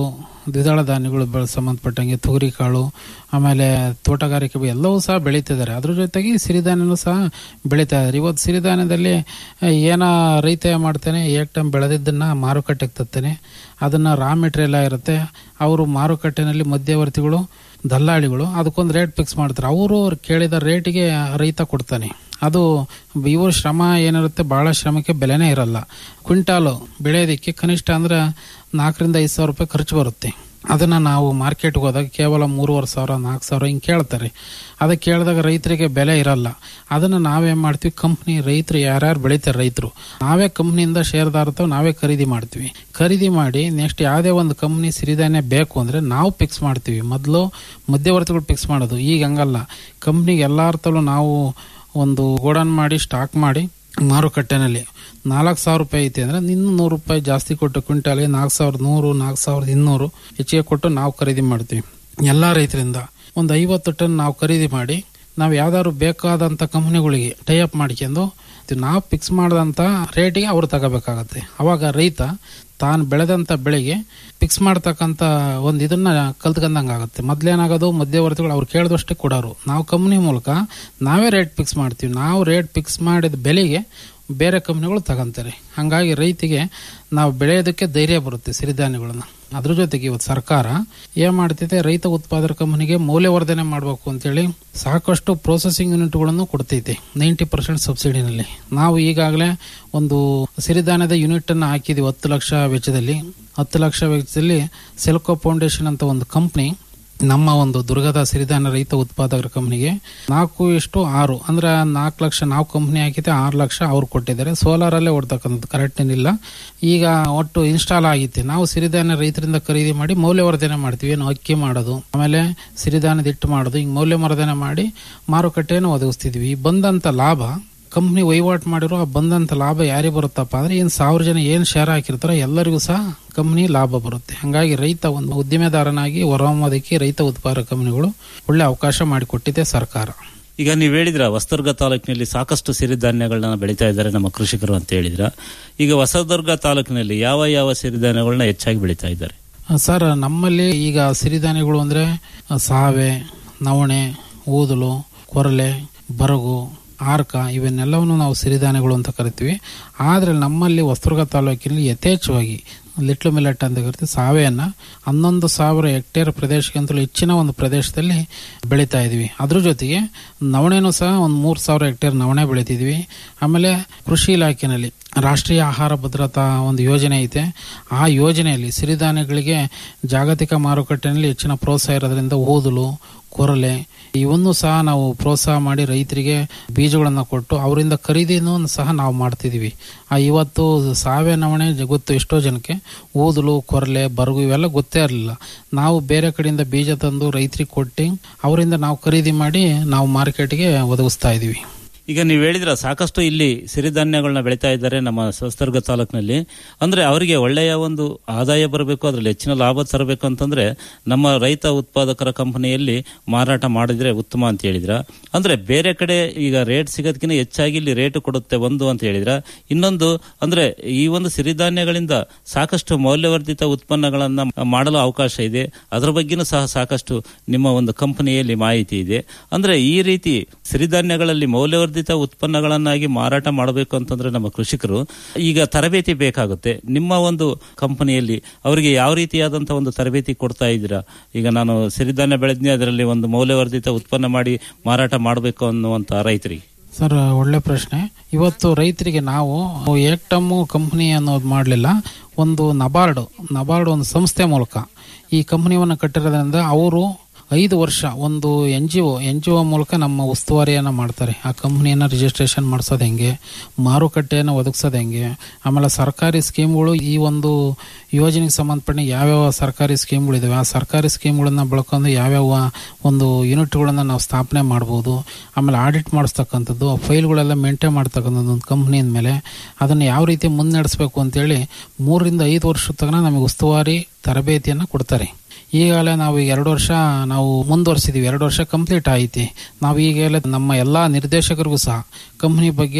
ದ್ವಿದಳ ಧಾನ್ಯಗಳು ಬೆಳೆ ಸಂಬಂಧಪಟ್ಟಂಗೆ ತೊಗರಿ ಕಾಳು ಆಮೇಲೆ ತೋಟಗಾರಿಕೆ ಬೆ- ಎಲ್ಲವೂ ಸಹ ಬೆಳೀತಿದ್ದಾರೆ ಅದ್ರ ಜೊತೆಗೆ ಸಿರಿಧಾನ್ಯನೂ ಸಹ ಬೆಳೀತಾ ಇದ್ದಾರೆ ಇವತ್ತು ಸಿರಿಧಾನ್ಯದಲ್ಲಿ ಆ, ಏನ ರೈತ ಮಾಡ್ತಾನೆ ಏಕ್ ಟೈಮ್ ಬೆಳೆದಿದ್ದನ್ನ ಮಾರುಕಟ್ಟೆಗೆ ತರ್ತಾನೆ ಅದನ್ನ ರಾ ಮೆಟೀರಿಯಲ್ ಇರುತ್ತೆ ಅವರು ಮಾರುಕಟ್ಟೆನಲ್ಲಿ ಮಧ್ಯವರ್ತಿಗಳು ದಲ್ಲಾಳಿಗಳು ಅದಕ್ಕೊಂದು ರೇಟ್ ಫಿಕ್ಸ್ ಮಾಡ್ತಾರೆ ಅವರು ಕೇಳಿದ ರೇಟಿಗೆ ರೈತ ಕೊಡ್ತಾನೆ ಅದು ಇವ್ರ ಶ್ರಮ ಏನಿರುತ್ತೆ ಬಹಳ ಶ್ರಮಕ್ಕೆ ಬೆಲೆನೇ ಇರಲ್ಲ ಕ್ವಿಂಟಾಲು ಬೆಳೆಯೋದಕ್ಕೆ ಕನಿಷ್ಠ ಅಂದ್ರೆ ನಾಲ್ಕರಿಂದ ಐದು ಸಾವಿರ ರೂಪಾಯಿ ಖರ್ಚು ಬರುತ್ತೆ ಅದನ್ನ ನಾವು ಮಾರ್ಕೆಟ್ಗೆ ಹೋದಾಗ ಕೇವಲ ಮೂರುವರೆ ಸಾವಿರ ನಾಲ್ಕು ಸಾವಿರ ಹಿಂಗೆ ಕೇಳ್ತಾರೆ ಅದಕ್ಕೆ ಕೇಳಿದಾಗ ರೈತರಿಗೆ ಬೆಲೆ ಇರಲ್ಲ ಅದನ್ನ ನಾವೇನ್ ಮಾಡ್ತೀವಿ ಕಂಪ್ನಿ ರೈತರು ಯಾರ್ಯಾರು ಬೆಳೀತಾರೆ ರೈತರು ನಾವೇ ಕಂಪ್ನಿಯಿಂದ ಶೇರ್ದಾರತ ನಾವೇ ಖರೀದಿ ಮಾಡ್ತೀವಿ ಖರೀದಿ ಮಾಡಿ ನೆಕ್ಸ್ಟ್ ಯಾವುದೇ ಒಂದು ಕಂಪ್ನಿ ಸಿರಿಧಾನ್ಯ ಬೇಕು ಅಂದ್ರೆ ನಾವು ಫಿಕ್ಸ್ ಮಾಡ್ತೀವಿ ಮೊದಲು ಮಧ್ಯವರ್ತಿಗಳು ಫಿಕ್ಸ್ ಮಾಡೋದು ಈಗ ಹಂಗಲ್ಲ ಕಂಪ್ನಿಗೆ ಎಲ್ಲಾರ್ತಲೂ ನಾವು ಒಂದು ಗೋಡನ್ ಮಾಡಿ ಸ್ಟಾಕ್ ಮಾಡಿ ಮಾರುಕಟ್ಟೆನಲ್ಲಿ ನಾಲ್ಕು ಸಾವಿರ ರೂಪಾಯಿ ಐತಿ ಅಂದ್ರೆ ಇನ್ನು ನೂರು ರೂಪಾಯಿ ಜಾಸ್ತಿ ಕೊಟ್ಟು ಕ್ವಿಂಟಾಲ್ಗೆ ನಾಲ್ಕು ಸಾವಿರದ ನೂರು ನಾಲ್ಕು ಸಾವಿರದ ಇನ್ನೂರು ಹೆಚ್ಚಿಗೆ ಕೊಟ್ಟು ನಾವು ಖರೀದಿ ಮಾಡ್ತೀವಿ ಎಲ್ಲಾ ರೈತರಿಂದ ಒಂದು ಐವತ್ತು ಟನ್ ನಾವು ಖರೀದಿ ಮಾಡಿ ನಾವು ಯಾವ್ದಾದ್ರು ಬೇಕಾದಂತ ಕಂಪನಿಗಳಿಗೆ ಟೈ ಅಪ್ ಮಾಡ್ಕೊಂಡು ನಾವು ಫಿಕ್ಸ್ ಮಾಡಿದಂತ ರೇಟಿಗೆ ಅವ್ರು ತಗೋಬೇಕಾಗತ್ತೆ ಅವಾಗ ರೈತ ತಾನು ಬೆಳೆದಂತ ಬೆಳೆಗೆ ಫಿಕ್ಸ್ ಮಾಡ್ತಕ್ಕಂತ ಒಂದು ಇದನ್ನ ಕಲ್ತ್ಕೊಂಡಂಗೆ ಆಗುತ್ತೆ ಮೊದ್ಲೇನಾಗೋದು ಮಧ್ಯವರ್ತಿಗಳು ಅವ್ರು ಕೇಳಿದಷ್ಟೇ ಕೊಡೋರು ನಾವು ಕಂಪ್ನಿ ಮೂಲಕ ನಾವೇ ರೇಟ್ ಫಿಕ್ಸ್ ಮಾಡ್ತೀವಿ ನಾವು ರೇಟ್ ಫಿಕ್ಸ್ ಮಾಡಿದ ಬೆಲೆಗೆ ಬೇರೆ ಕಂಪ್ನಿಗಳು ತಗೊಂತಾರೆ ಹಂಗಾಗಿ ರೈತಿಗೆ ನಾವು ಬೆಳೆಯೋದಕ್ಕೆ ಧೈರ್ಯ ಬರುತ್ತೆ ಸಿರಿಧಾನ್ಯಗಳನ್ನ ಅದ್ರ ಜೊತೆಗೆ ಇವತ್ತು ಸರ್ಕಾರ ಏನ್ ಮಾಡ್ತಿದೆ ರೈತ ಉತ್ಪಾದಕ ಕಂಪನಿಗೆ ಮೌಲ್ಯವರ್ಧನೆ ಮಾಡಬೇಕು ಅಂತೇಳಿ ಸಾಕಷ್ಟು ಪ್ರೊಸೆಸಿಂಗ್ ಯೂನಿಟ್ಗಳನ್ನು ಕೊಡ್ತೈತೆ ನೈಂಟಿ ಪರ್ಸೆಂಟ್ ಸಬ್ಸಿಡಿನಲ್ಲಿ ನಾವು ಈಗಾಗಲೇ ಒಂದು ಸಿರಿಧಾನ್ಯದ ಯೂನಿಟ್ ಅನ್ನು ಹಾಕಿದೀವಿ ಹತ್ತು ಲಕ್ಷ ವೆಚ್ಚದಲ್ಲಿ ಹತ್ತು ಲಕ್ಷ ವೆಚ್ಚದಲ್ಲಿ ಸೆಲ್ಕೋ ಫೌಂಡೇಶನ್ ಅಂತ ಒಂದು ಕಂಪ್ನಿ ನಮ್ಮ ಒಂದು ದುರ್ಗದ ಸಿರಿಧಾನ್ಯ ರೈತ ಉತ್ಪಾದಕರ ಕಂಪನಿಗೆ ನಾಲ್ಕು ಎಷ್ಟು ಆರು ಅಂದ್ರೆ ನಾಲ್ಕು ಲಕ್ಷ ನಾವು ಕಂಪ್ನಿ ಹಾಕಿದ್ದೆ ಆರು ಲಕ್ಷ ಅವ್ರು ಕೊಟ್ಟಿದ್ದಾರೆ ಸೋಲಾರ್ ಅಲ್ಲೇ ಓಡ್ತಕ್ಕಂಥದ್ದು ಕರೆಕ್ಟ್ ಏನಿಲ್ಲ ಈಗ ಒಟ್ಟು ಇನ್ಸ್ಟಾಲ್ ಆಗಿತ್ತೆ ನಾವು ಸಿರಿಧಾನ್ಯ ರೈತರಿಂದ ಖರೀದಿ ಮಾಡಿ ಮೌಲ್ಯವರ್ಧನೆ ಮಾಡ್ತೀವಿ ಏನು ಅಕ್ಕಿ ಮಾಡೋದು ಆಮೇಲೆ ಸಿರಿಧಾನ್ಯದ ಹಿಟ್ಟು ಮಾಡೋದು ಹಿಂಗ್ ಮೌಲ್ಯವರ್ಧನೆ ಮಾಡಿ ಮಾರುಕಟ್ಟೆಯನ್ನು ಒದಗಿಸ್ತಿದ್ವಿ ಈ ಬಂದಂತ ಲಾಭ ಕಂಪ್ನಿ ವಹಿವಾಟು ಮಾಡಿರೋ ಆ ಬಂದಂತ ಲಾಭ ಯಾರಿಗೆ ಬರುತ್ತಪ್ಪ ಅಂದ್ರೆ ಏನ್ ಸಾವಿರ ಜನ ಏನ್ ಶೇರ್ ಹಾಕಿರ್ತಾರೋ ಎಲ್ಲರಿಗೂ ಸಹ ಕಂಪ್ನಿ ಲಾಭ ಬರುತ್ತೆ ಹಂಗಾಗಿ ರೈತ ಒಂದು ಉದ್ದಿಮೆದಾರನಾಗಿ ಹೊರಹೊಮ್ಮೋದಕ್ಕೆ ರೈತ ಉತ್ಪಾದಕ ಕಂಪನಿಗಳು ಒಳ್ಳೆ ಅವಕಾಶ ಮಾಡಿಕೊಟ್ಟಿದೆ ಸರ್ಕಾರ ಈಗ ನೀವು ಹೇಳಿದ್ರ ಹೊಸದುರ್ಗ ತಾಲೂಕಿನಲ್ಲಿ ಸಾಕಷ್ಟು ಸಿರಿಧಾನ್ಯಗಳನ್ನ ಬೆಳೀತಾ ಇದ್ದಾರೆ ನಮ್ಮ ಕೃಷಿಕರು ಅಂತ ಹೇಳಿದ್ರ ಈಗ ಹೊಸದುರ್ಗ ತಾಲೂಕಿನಲ್ಲಿ ಯಾವ ಯಾವ ಸಿರಿಧಾನ್ಯಗಳನ್ನ ಹೆಚ್ಚಾಗಿ ಬೆಳೀತಾ ಇದ್ದಾರೆ ಸರ್ ನಮ್ಮಲ್ಲಿ ಈಗ ಸಿರಿಧಾನ್ಯಗಳು ಅಂದ್ರೆ ಸಾವೆ ನವಣೆ ಊದಲು ಕೊರಲೆ ಬರಗು ಆರ್ಕ ಇವನ್ನೆಲ್ಲವನ್ನು ನಾವು ಸಿರಿಧಾನ್ಯಗಳು ಅಂತ ಕರಿತೀವಿ ಆದರೆ ನಮ್ಮಲ್ಲಿ ಹೊಸದುರ್ಗ ತಾಲೂಕಿನಲ್ಲಿ ಯಥೇಚ್ಛವಾಗಿ ಲಿಟ್ಲ್ ಮಿಲೆಟ್ ಅಂತ ಕರಿತೀವಿ ಸಾವೆಯನ್ನ ಹನ್ನೊಂದು ಸಾವಿರ ಹೆಕ್ಟೇರ್ ಪ್ರದೇಶಕ್ಕಿಂತಲೂ ಹೆಚ್ಚಿನ ಒಂದು ಪ್ರದೇಶದಲ್ಲಿ ಬೆಳೀತಾ ಇದೀವಿ ಅದ್ರ ಜೊತೆಗೆ ನವಣೆನೂ ಸಹ ಒಂದು ಮೂರು ಸಾವಿರ ಹೆಕ್ಟೇರ್ ನವಣೆ ಬೆಳಿತಿದ್ವಿ ಆಮೇಲೆ ಕೃಷಿ ಇಲಾಖೆನಲ್ಲಿ ರಾಷ್ಟ್ರೀಯ ಆಹಾರ ಭದ್ರತಾ ಒಂದು ಯೋಜನೆ ಐತೆ ಆ ಯೋಜನೆಯಲ್ಲಿ ಸಿರಿಧಾನ್ಯಗಳಿಗೆ ಜಾಗತಿಕ ಮಾರುಕಟ್ಟೆಯಲ್ಲಿ ಹೆಚ್ಚಿನ ಪ್ರೋತ್ಸಾಹ ಇರೋದ್ರಿಂದ ಓದಲು ಕೊರಲೆ ಇವನ್ನು ಸಹ ನಾವು ಪ್ರೋತ್ಸಾಹ ಮಾಡಿ ರೈತರಿಗೆ ಬೀಜಗಳನ್ನು ಕೊಟ್ಟು ಅವರಿಂದ ಖರೀದಿನೂ ಸಹ ನಾವು ಮಾಡ್ತಿದೀವಿ ಆ ಇವತ್ತು ಸಾವೆ ನವಣೆ ಜ- ಗೊತ್ತು ಎಷ್ಟೋ ಜನಕ್ಕೆ ಊದಲು ಕೊರಲೆ ಬರಗು ಇವೆಲ್ಲ ಗೊತ್ತೇ ಇರಲಿಲ್ಲ ನಾವು ಬೇರೆ ಕಡೆಯಿಂದ ಬೀಜ ತಂದು ರೈತರಿಗೆ ಕೊಟ್ಟು ಅವರಿಂದ ನಾವು ಖರೀದಿ ಮಾಡಿ ನಾವು ಮಾರ್ಕೆಟ್ಗೆ ಒದಗಿಸ್ತಾ ಇದೀವಿ ಈಗ ನೀವು ಹೇಳಿದ್ರ ಸಾಕಷ್ಟು ಇಲ್ಲಿ ಸಿರಿಧಾನ್ಯಗಳನ್ನ ಬೆಳೀತಾ ಇದ್ದಾರೆ ನಮ್ಮ ಹೊಸದುರ್ಗ ತಾಲೂಕಿನಲ್ಲಿ ಅಂದ್ರೆ ಅವರಿಗೆ ಒಳ್ಳೆಯ ಒಂದು ಆದಾಯ ಬರಬೇಕು ಅದ್ರಲ್ಲಿ ಹೆಚ್ಚಿನ ಲಾಭ ತರಬೇಕು ಅಂತಂದ್ರೆ ನಮ್ಮ ರೈತ ಉತ್ಪಾದಕರ ಕಂಪನಿಯಲ್ಲಿ ಮಾರಾಟ ಮಾಡಿದ್ರೆ ಉತ್ತಮ ಅಂತ ಹೇಳಿದ್ರ ಅಂದ್ರೆ ಬೇರೆ ಕಡೆ ಈಗ ರೇಟ್ ಸಿಗೋದಕ್ಕಿಂತ ಹೆಚ್ಚಾಗಿ ಇಲ್ಲಿ ರೇಟ್ ಕೊಡುತ್ತೆ ಒಂದು ಅಂತ ಹೇಳಿದ್ರ ಇನ್ನೊಂದು ಅಂದ್ರೆ ಈ ಒಂದು ಸಿರಿಧಾನ್ಯಗಳಿಂದ ಸಾಕಷ್ಟು ಮೌಲ್ಯವರ್ಧಿತ ಉತ್ಪನ್ನಗಳನ್ನ ಮಾಡಲು ಅವಕಾಶ ಇದೆ ಅದರ ಬಗ್ಗೆನೂ ಸಹ ಸಾಕಷ್ಟು ನಿಮ್ಮ ಒಂದು ಕಂಪನಿಯಲ್ಲಿ ಮಾಹಿತಿ ಇದೆ ಅಂದ್ರೆ ಈ ರೀತಿ ಸಿರಿಧಾನ್ಯಗಳಲ್ಲಿ ಮೌಲ್ಯವರ್ಧಿತ ಉತ್ಪನ್ನಗಳನ್ನಾಗಿ ಮಾರಾಟ ಮಾಡಬೇಕು ಅಂತಂದ್ರೆ ನಮ್ಮ ಕೃಷಿಕರು ಈಗ ತರಬೇತಿ ಬೇಕಾಗುತ್ತೆ ನಿಮ್ಮ ಒಂದು ಕಂಪನಿಯಲ್ಲಿ ಅವರಿಗೆ ಯಾವ ರೀತಿಯಾದಂತಹ ಒಂದು ತರಬೇತಿ ಕೊಡ್ತಾ ಇದ್ದೀರಾ ಈಗ ನಾನು ಸಿರಿಧಾನ್ಯ ಬೆಳೆದ್ನಿ ಅದರಲ್ಲಿ ಒಂದು ಮೌಲ್ಯವರ್ಧಿತ ಉತ್ಪನ್ನ ಮಾಡಿ ಮಾರಾಟ ಮಾಡಬೇಕು ಅನ್ನುವಂತ ರೈತರಿಗೆ ಸರ್ ಒಳ್ಳೆ ಪ್ರಶ್ನೆ ಇವತ್ತು ರೈತರಿಗೆ ನಾವು ಏಕ್ಟಮ್ಮು ಕಂಪನಿ ಅನ್ನೋದು ಮಾಡಲಿಲ್ಲ ಒಂದು ನಬಾರ್ಡ್ ನಬಾರ್ಡ್ ಒಂದು ಸಂಸ್ಥೆ ಮೂಲಕ ಈ ಕಂಪನಿಯನ್ನು ಕಟ್ಟಿರೋದ್ರಿಂದ ಅವರು ಐದು ವರ್ಷ ಒಂದು N G O N G O ಮೂಲಕ ನಮ್ಮ ಉಸ್ತುವಾರಿಯನ್ನು ಮಾಡ್ತಾರೆ ಆ ಕಂಪ್ನಿಯನ್ನು ರಿಜಿಸ್ಟ್ರೇಷನ್ ಮಾಡಿಸೋದು ಹೆಂಗೆ ಮಾರುಕಟ್ಟೆಯನ್ನು ಒದಗಿಸೋದು ಹೆಂಗೆ ಆಮೇಲೆ ಸರ್ಕಾರಿ ಸ್ಕೀಮ್ಗಳು ಈ ಒಂದು ಯೋಜನೆಗೆ ಸಂಬಂಧಪಟ್ಟ ಯಾವ್ಯಾವ ಸರ್ಕಾರಿ ಸ್ಕೀಮ್ಗಳಿದಾವೆ ಆ ಸರ್ಕಾರಿ ಸ್ಕೀಮ್ಗಳನ್ನ ಬಳಕೊಂಡು ಯಾವ್ಯಾವ ಒಂದು ಯೂನಿಟ್ಗಳನ್ನು ನಾವು ಸ್ಥಾಪನೆ ಮಾಡ್ಬೋದು ಆಮೇಲೆ ಆಡಿಟ್ ಮಾಡಿಸ್ತಕ್ಕಂಥದ್ದು ಆ ಫೈಲ್ಗಳೆಲ್ಲ ಮೇಂಟೈನ್ ಮಾಡ್ತಕ್ಕಂಥದ್ದು ಒಂದು ಕಂಪ್ನಿಯ ಮೇಲೆ ಅದನ್ನು ಯಾವ ರೀತಿ ಮುನ್ನಡೆಸಬೇಕು ಅಂತೇಳಿ ಮೂರರಿಂದ ಐದು ವರ್ಷದ ತನಕ ನಮಗೆ ಉಸ್ತುವಾರಿ ತರಬೇತಿಯನ್ನು ಕೊಡ್ತಾರೆ ಈಗಾಗಲೇ ನಾವು ಈಗ ಎರಡು ವರ್ಷ ನಾವು ಮುಂದುವರಿಸಿದೀವಿ ಎರಡು ವರ್ಷ ಕಂಪ್ಲೀಟ್ ಆಯ್ತಿ ನಾವು ಈಗಾಗಲೇ ನಮ್ಮ ಎಲ್ಲಾ ನಿರ್ದೇಶಕರಿಗೂ ಸಹ ಕಂಪ್ನಿ ಬಗ್ಗೆ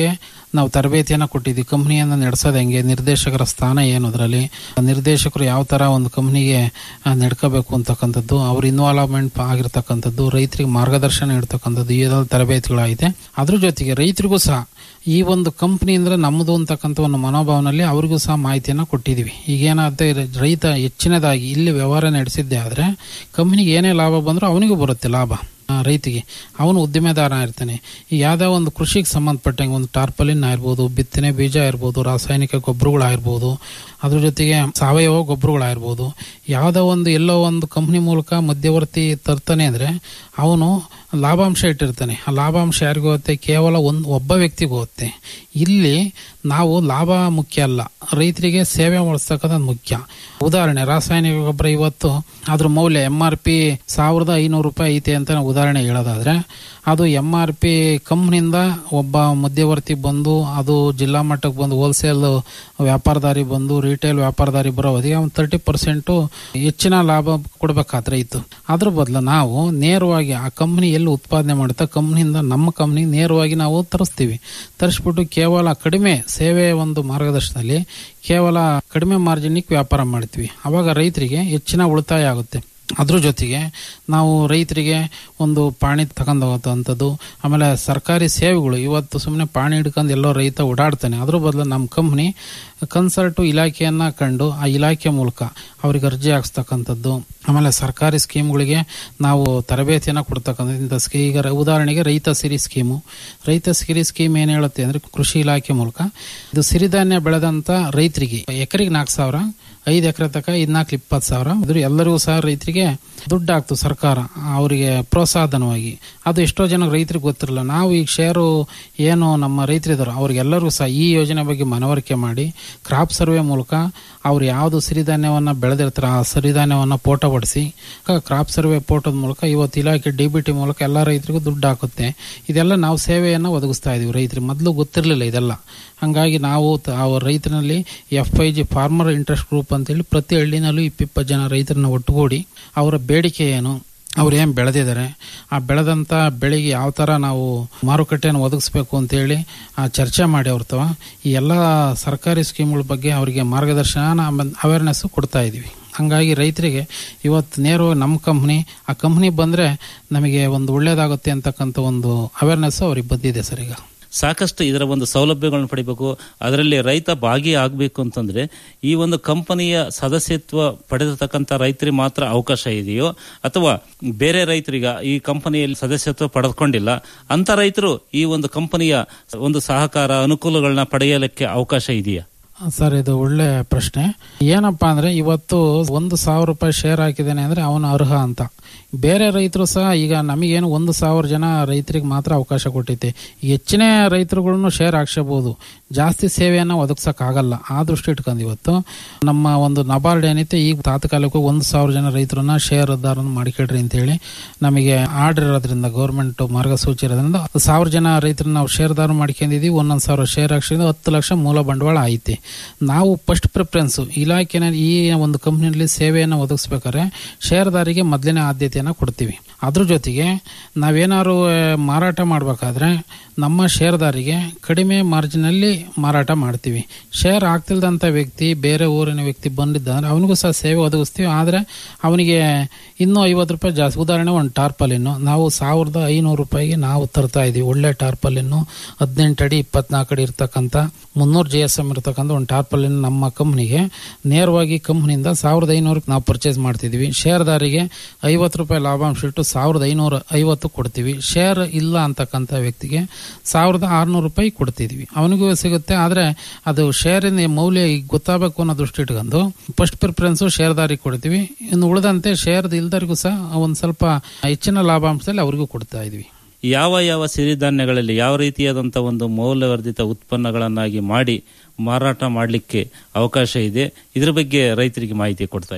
ನಾವು ತರಬೇತಿಯನ್ನು ಕೊಟ್ಟಿದ್ವಿ ಕಂಪ್ನಿಯನ್ನು ನಡೆಸೋದು ಹೆಂಗೆ ನಿರ್ದೇಶಕರ ಸ್ಥಾನ ಏನು ಅದರಲ್ಲಿ ನಿರ್ದೇಶಕರು ಯಾವ ಥರ ಒಂದು ಕಂಪ್ನಿಗೆ ನಡ್ಕೋಬೇಕು ಅಂತಕ್ಕಂಥದ್ದು ಅವ್ರ ಇನ್ವಾಲ್ವ್ಮೆಂಟ್ ಆಗಿರ್ತಕ್ಕಂಥದ್ದು ರೈತರಿಗೆ ಮಾರ್ಗದರ್ಶನ ಇರ್ತಕ್ಕಂಥದ್ದು ಇದೆಲ್ಲ ತರಬೇತಿಗಳಾಗಿದೆ ಅದ್ರ ಜೊತೆಗೆ ರೈತರಿಗೂ ಸಹ ಈ ಒಂದು ಕಂಪ್ನಿ ಅಂದ್ರೆ ನಮ್ಮದು ಅಂತಕ್ಕಂಥ ಒಂದು ಮನೋಭಾವನಲ್ಲಿ ಅವರಿಗೂ ಸಹ ಮಾಹಿತಿಯನ್ನು ಕೊಟ್ಟಿದ್ದೀವಿ ಈಗೇನಾಗುತ್ತೆ ರೈತ ಹೆಚ್ಚಿನದಾಗಿ ಇಲ್ಲಿ ವ್ಯವಹಾರ ನಡೆಸಿದ್ದೆ ಆದರೆ ಕಂಪ್ನಿಗೆ ಏನೇ ಲಾಭ ಬಂದರೂ ಅವನಿಗೂ ಬರುತ್ತೆ ಲಾಭ ಆ, ರೈತಿಗೆ ಅವನು ಉದ್ದಿಮೆದಾರ ಇರ್ತಾನೆ ಈ ಯಾವುದೋ ಒಂದು ಕೃಷಿಗೆ ಸಂಬಂಧಪಟ್ಟಂಗೆ ಒಂದು ಟಾರ್ಪಲಿನ್ ಆಗಿರ್ಬೋದು ಬಿತ್ತನೆ ಬೀಜ ಇರ್ಬೋದು ರಾಸಾಯನಿಕ ಗೊಬ್ಬರಗಳಾಗಿರ್ಬೋದು ಅದ್ರ ಜೊತೆಗೆ ಸಾವಯವ ಗೊಬ್ಬರಗಳಾಗಿರ್ಬೋದು ಯಾವುದೋ ಒಂದು ಎಲ್ಲೋ ಒಂದು ಕಂಪ್ನಿ ಮೂಲಕ ಮಧ್ಯವರ್ತಿ ತರ್ತಾನೆ ಅಂದರೆ ಅವನು ಲಾಭಾಂಶ ಇಟ್ಟಿರ್ತಾನೆ ಆ ಲಾಭಾಂಶ ಯಾರಿಗೂ ಹೋಗುತ್ತೆ ಕೇವಲ ಒಂದು ಒಬ್ಬ ವ್ಯಕ್ತಿಗೆ ಹೋಗುತ್ತೆ ಇಲ್ಲಿ ನಾವು ಲಾಭ ಮುಖ್ಯ ಅಲ್ಲ ರೈತರಿಗೆ ಸೇವೆ ಮಾಡಿಸ್ತಕ್ಕಂಥದ್ದು ಮುಖ್ಯ ಉದಾಹರಣೆ ರಾಸಾಯನಿಕ ಗೊಬ್ಬರ ಇವತ್ತು ಅದ್ರ ಮೌಲ್ಯ ಎಂ ಆರ್ ಪಿ ಸಾವಿರದ ಐನೂರು ರೂಪಾಯಿ ಐತೆ ಅಂತ ನಾವು ಉದಾಹರಣೆ ಹೇಳೋದಾದ್ರೆ ಅದು ಎಂ ಆರ್ ಪಿ ಕಂಪ್ನಿಯಿಂದ ಒಬ್ಬ ಮಧ್ಯವರ್ತಿ ಬಂದು ಅದು ಜಿಲ್ಲಾ ಮಟ್ಟಕ್ಕೆ ಬಂದು ಹೋಲ್ಸೇಲ್ ವ್ಯಾಪಾರದಾರಿ ಬಂದು ರಿಟೇಲ್ ವ್ಯಾಪಾರದಾರಿ ಬರೋ ಅವಧಿಗೆ ಒಂದು ತರ್ಟಿ ಪರ್ಸೆಂಟು ಹೆಚ್ಚಿನ ಲಾಭ ಕೊಡ್ಬೇಕಾದ್ರೆ ರೈತು ಅದ್ರ ಬದಲು ನಾವು ನೇರವಾಗಿ ಆ ಕಂಪ್ನಿ ಎಲ್ಲಿ ಉತ್ಪಾದನೆ ಮಾಡುತ್ತೆ ಕಂಪ್ನಿಯಿಂದ ನಮ್ಮ ಕಂಪ್ನಿಗೆ ನೇರವಾಗಿ ನಾವು ತರಿಸ್ತೀವಿ ತರಿಸ್ಬಿಟ್ಟು ಕೇವಲ ಕಡಿಮೆ ಸೇವೆ ಒಂದು ಮಾರ್ಗದರ್ಶನದಲ್ಲಿ ಕೇವಲ ಕಡಿಮೆ ಮಾರ್ಜಿನ್ಗೆ ವ್ಯಾಪಾರ ಮಾಡ್ತೀವಿ ಅವಾಗ ರೈತರಿಗೆ ಹೆಚ್ಚಿನ ಉಳಿತಾಯ ಆಗುತ್ತೆ ಅದ್ರ ಜೊತೆಗೆ ನಾವು ರೈತರಿಗೆ ಒಂದು ಪಾಣಿ ತಗೊಂಡು ಹೋಗೋಂಥದ್ದು ಆಮೇಲೆ ಸರ್ಕಾರಿ ಸೇವೆಗಳು ಇವತ್ತು ಸುಮ್ಮನೆ ಪಾಣಿ ಹಿಡ್ಕೊಂಡು ಎಲ್ಲೋ ರೈತ ಓಡಾಡ್ತಾನೆ ಅದ್ರ ಬದಲು ನಮ್ಮ ಕಂಪ್ನಿ ಕನ್ಸಲ್ಟು ಇಲಾಖೆಯನ್ನ ಕಂಡು ಆ ಇಲಾಖೆ ಮೂಲಕ ಅವ್ರಿಗೆ ಅರ್ಜಿ ಹಾಕ್ಸ್ತಕ್ಕಂಥದ್ದು ಆಮೇಲೆ ಸರ್ಕಾರಿ ಸ್ಕೀಮ್ಗಳಿಗೆ ನಾವು ತರಬೇತಿಯನ್ನು ಕೊಡ್ತಕ್ಕಂಥದ್ದು ಇಂಥ ಸ್ಕೀ ಈಗ ರ- ಉದಾಹರಣೆಗೆ ರೈತ ಸಿರಿ ಸ್ಕೀಮು ರೈತ ಸಿರಿ ಸ್ಕೀಮ್ ಏನು ಹೇಳುತ್ತೆ ಅಂದರೆ ಕೃಷಿ ಇಲಾಖೆ ಮೂಲಕ ಇದು ಸಿರಿಧಾನ್ಯ ಬೆಳೆದಂಥ ರೈತರಿಗೆ ಎಕರೆಗೆ ನಾಲ್ಕು ಸಾವಿರ ಐದು ಎಕರೆ ತನಕ ಇದ್ನಾಲ್ಕು ಇಪ್ಪತ್ತು ಸಾವಿರ ಅದ್ರ ಎಲ್ಲರಿಗೂ ಸಹ ರೈತರಿಗೆ ದುಡ್ಡು ಹಾಕ್ತು ಸರ್ಕಾರ ಅವರಿಗೆ ಪ್ರೋತ್ಸಾಹಧನವಾಗಿ ಅದು ಎಷ್ಟೋ ಜನ ರೈತರಿಗೆ ಗೊತ್ತಿರಲ್ಲ ನಾವು ಈಗ ಶೇರು ಏನು ನಮ್ಮ ರೈತರಿದ್ದಾರೆ ಅವ್ರಿಗೆಲ್ಲರಿಗೂ ಸಹ ಈ ಯೋಜನೆ ಬಗ್ಗೆ ಮನವರಿಕೆ ಮಾಡಿ ಕ್ರಾಪ್ ಸರ್ವೆ ಮೂಲಕ ಅವ್ರು ಯಾವುದು ಸಿರಿಧಾನ್ಯವನ್ನು ಬೆಳೆದಿರ್ತಾರೆ ಆ ಸಿರಿಧಾನ್ಯವನ್ನು ಫೋಟೋ ಹೊಡಿಸಿ ಕ್ರಾಪ್ ಸರ್ವೆ ಫೋಟೋದ ಮೂಲಕ ಇವತ್ತು ಇಲಾಖೆ ಡಿ ಬಿ ಟಿ ಮೂಲಕ ಎಲ್ಲ ರೈತರಿಗೂ ದುಡ್ಡು ಹಾಕುತ್ತೆ ಇದೆಲ್ಲ ನಾವು ಸೇವೆಯನ್ನು ಒದಗಿಸ್ತಾ ಇದೀವಿ ರೈತರಿಗೆ ಮೊದಲು ಗೊತ್ತಿರಲಿಲ್ಲ ಇದೆಲ್ಲ ಹಂಗಾಗಿ ನಾವು ತ- ಆ ರೈತರಲ್ಲಿ F I G farmer interest group ಅಂತೇಳಿ ಪ್ರತಿ ಹಳ್ಳಿನಲ್ಲೂ ಇಪ್ಪಿಪ್ಪತ್ತು ಜನ ರೈತರನ್ನ ಒಟ್ಟುಗೂಡಿ ಅವರ ಬೇಡಿಕೆ ಏನು ಅವ್ರು ಏನು ಬೆಳೆದಿದ್ದಾರೆ ಆ ಬೆಳೆದಂಥ ಬೆಳೆಗೆ ಯಾವ ಥರ ನಾವು ಮಾರುಕಟ್ಟೆಯನ್ನು ಒದಗಿಸ್ಬೇಕು ಅಂತೇಳಿ ಆ ಚರ್ಚೆ ಮಾಡಿ ಅವ್ರತವ ಈ ಎಲ್ಲ ಸರ್ಕಾರಿ ಸ್ಕೀಮ್ಗಳ ಬಗ್ಗೆ ಅವರಿಗೆ ಮಾರ್ಗದರ್ಶನ ಅವೇರ್ನೆಸ್ ಕೊಡ್ತಾ ಇದ್ದೀವಿ ಹಂಗಾಗಿ ರೈತರಿಗೆ ಇವತ್ತು ನೇರವಾಗಿ ನಮ್ಮ ಕಂಪ್ನಿ ಆ ಕಂಪ್ನಿ ಬಂದರೆ ನಮಗೆ ಒಂದು ಒಳ್ಳೇದಾಗುತ್ತೆ ಅಂತಕ್ಕಂಥ ಒಂದು ಅವೇರ್ನೆಸ್ ಅವ್ರಿಗೆ ಬಂದಿದೆ ಸರ್ ಈಗ ಸಾಕಷ್ಟು ಇದರ ಒಂದು ಸೌಲಭ್ಯಗಳನ್ನು ಪಡಿಬೇಕು ಅದರಲ್ಲಿ ರೈತ ಭಾಗಿಯಾಗಬೇಕು ಅಂತಂದ್ರೆ ಈ ಒಂದು ಕಂಪನಿಯ ಸದಸ್ಯತ್ವ ಪಡೆದಿರ್ತಕ್ಕಂಥ ರೈತರಿಗೆ ಮಾತ್ರ ಅವಕಾಶ ಇದೆಯೋ ಅಥವಾ ಬೇರೆ ರೈತರಿಗೆ ಈ ಕಂಪನಿಯಲ್ಲಿ ಸದಸ್ಯತ್ವ ಪಡೆದುಕೊಂಡಿಲ್ಲ ಅಂತ ರೈತರು ಈ ಒಂದು ಕಂಪನಿಯ ಒಂದು ಸಹಕಾರ ಅನುಕೂಲಗಳನ್ನ ಪಡೆಯಲಿಕ್ಕೆ ಅವಕಾಶ ಇದೆಯಾ ಸರ್ ಇದು ಒಳ್ಳೆ ಪ್ರಶ್ನೆ ಏನಪ್ಪಾ ಅಂದ್ರೆ ಇವತ್ತು ಒಂದು ಸಾವಿರ ರೂಪಾಯಿ ಶೇರ್ ಹಾಕಿದ್ದೇನೆ ಅಂದ್ರೆ ಅವನು ಅರ್ಹ ಅಂತ ಬೇರೆ ರೈತರು ಸಹ ಈಗ ನಮಗೇನು ಒಂದು ಸಾವಿರ ಜನ ರೈತರಿಗೆ ಮಾತ್ರ ಅವಕಾಶ ಕೊಟ್ಟೈತೆ ಹೆಚ್ಚಿನ ರೈತರುಗಳನ್ನು ಶೇರ್ ಹಾಕ್ಸಬಹುದು ಜಾಸ್ತಿ ಸೇವೆಯನ್ನು ಒದಗಿಸೋಕ್ಕಾಗಲ್ಲ ಆ ದೃಷ್ಟಿ ಇಟ್ಕೊಂಡು ಇವತ್ತು ನಮ್ಮ ಒಂದು ನಬಾರ್ಡ್ ಏನೈತೆ ಈಗ ತಾತ್ಕಾಲಿಕ ಒಂದು ಸಾವಿರ ಜನ ರೈತರನ್ನ ಷೇರುದಾರನ ಮಾಡಿಕೊಡ್ರಿ ಅಂತೇಳಿ ನಮಗೆ ಆರ್ಡರ್ ಇರೋದ್ರಿಂದ ಗೌರ್ಮೆಂಟ್ ಮಾರ್ಗಸೂಚಿ ಇರೋದ್ರಿಂದ ಹತ್ತು ಸಾವಿರ ಜನ ರೈತರನ್ನ ನಾವು ಷೇರ್ದಾರ ಮಾಡ್ಕೊಂಡಿದೀವಿ ಒಂದೊಂದು ಸಾವಿರ ಶೇರ್ ಹಾಕ್ಸಿದ್ರೆ ಹತ್ತು ಲಕ್ಷ ಮೂಲ ಬಂಡವಾಳ ಐತೆ ನಾವು ಫಸ್ಟ್ ಪ್ರಿಫರೆನ್ಸ್ ಇಲಾಖೆನ ಈ ಒಂದು ಕಂಪ್ನಿಯಲ್ಲಿ ಸೇವೆಯನ್ನು ಒದಗಿಸ್ಬೇಕಾದ್ರೆ ಷೇರ್ದಾರಿಗೆ ಮೊದಲನೇ ಆದ್ಯತೆಯನ್ನು ಕೊಡ್ತೀವಿ ಅದ್ರ ಜೊತೆಗೆ ನಾವೇನಾದ್ರು ಆ, ಮಾರಾಟ ಮಾಡಬೇಕಾದ್ರೆ ನಮ್ಮ ಷೇರ್ದಾರಿಗೆ ಕಡಿಮೆ ಮಾರ್ಜಿನಲ್ಲಿ ಮಾರಾಟ ಮಾಡ್ತೀವಿ ಶೇರ್ ಆಗ್ತಿಲ್ದಂಥ ವ್ಯಕ್ತಿ ಬೇರೆ ಊರಿನ ವ್ಯಕ್ತಿ ಬಂದಿದ್ದಾದ್ರೆ ಅವನಿಗೂ ಸಹ ಸೇವೆ ಒದಗಿಸ್ತೀವಿ ಆದರೆ ಅವನಿಗೆ ಇನ್ನೂ ಐವತ್ತು ರೂಪಾಯಿ ಜಾಸ್ತಿ ಉದಾಹರಣೆ ಒಂದು ಟಾರ್ಪಲಿನ್ನು ನಾವು ಸಾವಿರದ ಐನೂರು ರೂಪಾಯಿಗೆ ನಾವು ತರ್ತಾ ಇದೀವಿ ಒಳ್ಳೆ ಟಾರ್ಪಲಿನ್ನು ಹದಿನೆಂಟು ಅಡಿ ಇಪ್ಪತ್ನಾಲ್ಕು ಅಡಿ ಇರ್ತಕ್ಕಂಥ ಮುನ್ನೂರು ಜಿ ಎಸ್ ಎಮ್ ಇರ್ತಕ್ಕಂಥ ಒಂದು ಟಾರ್ಪಲಿನ್ ನಮ್ಮ ಕಂಪ್ನಿಗೆ ನೇರವಾಗಿ ಕಂಪ್ನಿಯಿಂದ ಸಾವಿರದ ಐನೂರಕ್ಕೆ ನಾವು ಪರ್ಚೇಸ್ ಮಾಡ್ತಿದ್ವಿ ಶೇರ್ದಾರಿಗೆ ಐವತ್ತು ರೂಪಾಯಿ ಲಾಭಾಂಶ ಇಟ್ಟು ಸಾವಿರದ ಐನೂರ ಐವತ್ತು ಕೊಡ್ತೀವಿ ಶೇರ್ ಇಲ್ಲ ಅಂತಕ್ಕಂಥ ವ್ಯಕ್ತಿಗೆ ಸಾವಿರದ ಆರುನೂರು ರೂಪಾಯಿ ಕೊಡ್ತಿದ್ವಿ ಅವನಿಗೂ ಸಿಗುತ್ತೆ ಆದರೆ ಅದು ಶೇರಿನ ಮೌಲ್ಯ ಈಗ ಗೊತ್ತಾಗಬೇಕು ಅನ್ನೋ ದೃಷ್ಟಿ ಇಟ್ಕೊಂಡು ಫಸ್ಟ್ ಪ್ರಿಫರೆನ್ಸು ಶೇರ್ದಾರಿಗೆ ಕೊಡ್ತೀವಿ ಇನ್ನು ಉಳಿದಂತೆ ಶೇರ್ದ ಇಲ್ದರಿಗೂ ಸಹ ಒಂದು ಸ್ವಲ್ಪ ಹೆಚ್ಚಿನ ಲಾಭಾಂಶದಲ್ಲಿ ಅವರಿಗೂ ಕೊಡ್ತಾ ಇದೀವಿ ಯಾವ ಯಾವ ಸಿರಿಧಾನ್ಯಗಳಲ್ಲಿ ಯಾವ ರೀತಿಯಾದಂಥ ಒಂದು ಮೌಲ್ಯವರ್ಧಿತ ಉತ್ಪನ್ನಗಳನ್ನಾಗಿ ಮಾಡಿ ಮಾರಾಟ ಮಾಡಲಿಕ್ಕೆ ಅವಕಾಶ ಇದೆ ಇದ್ರ ಬಗ್ಗೆ ರೈತರಿಗೆ ಮಾಹಿತಿ ಕೊಡ್ತಾ ಇದ್ರೆ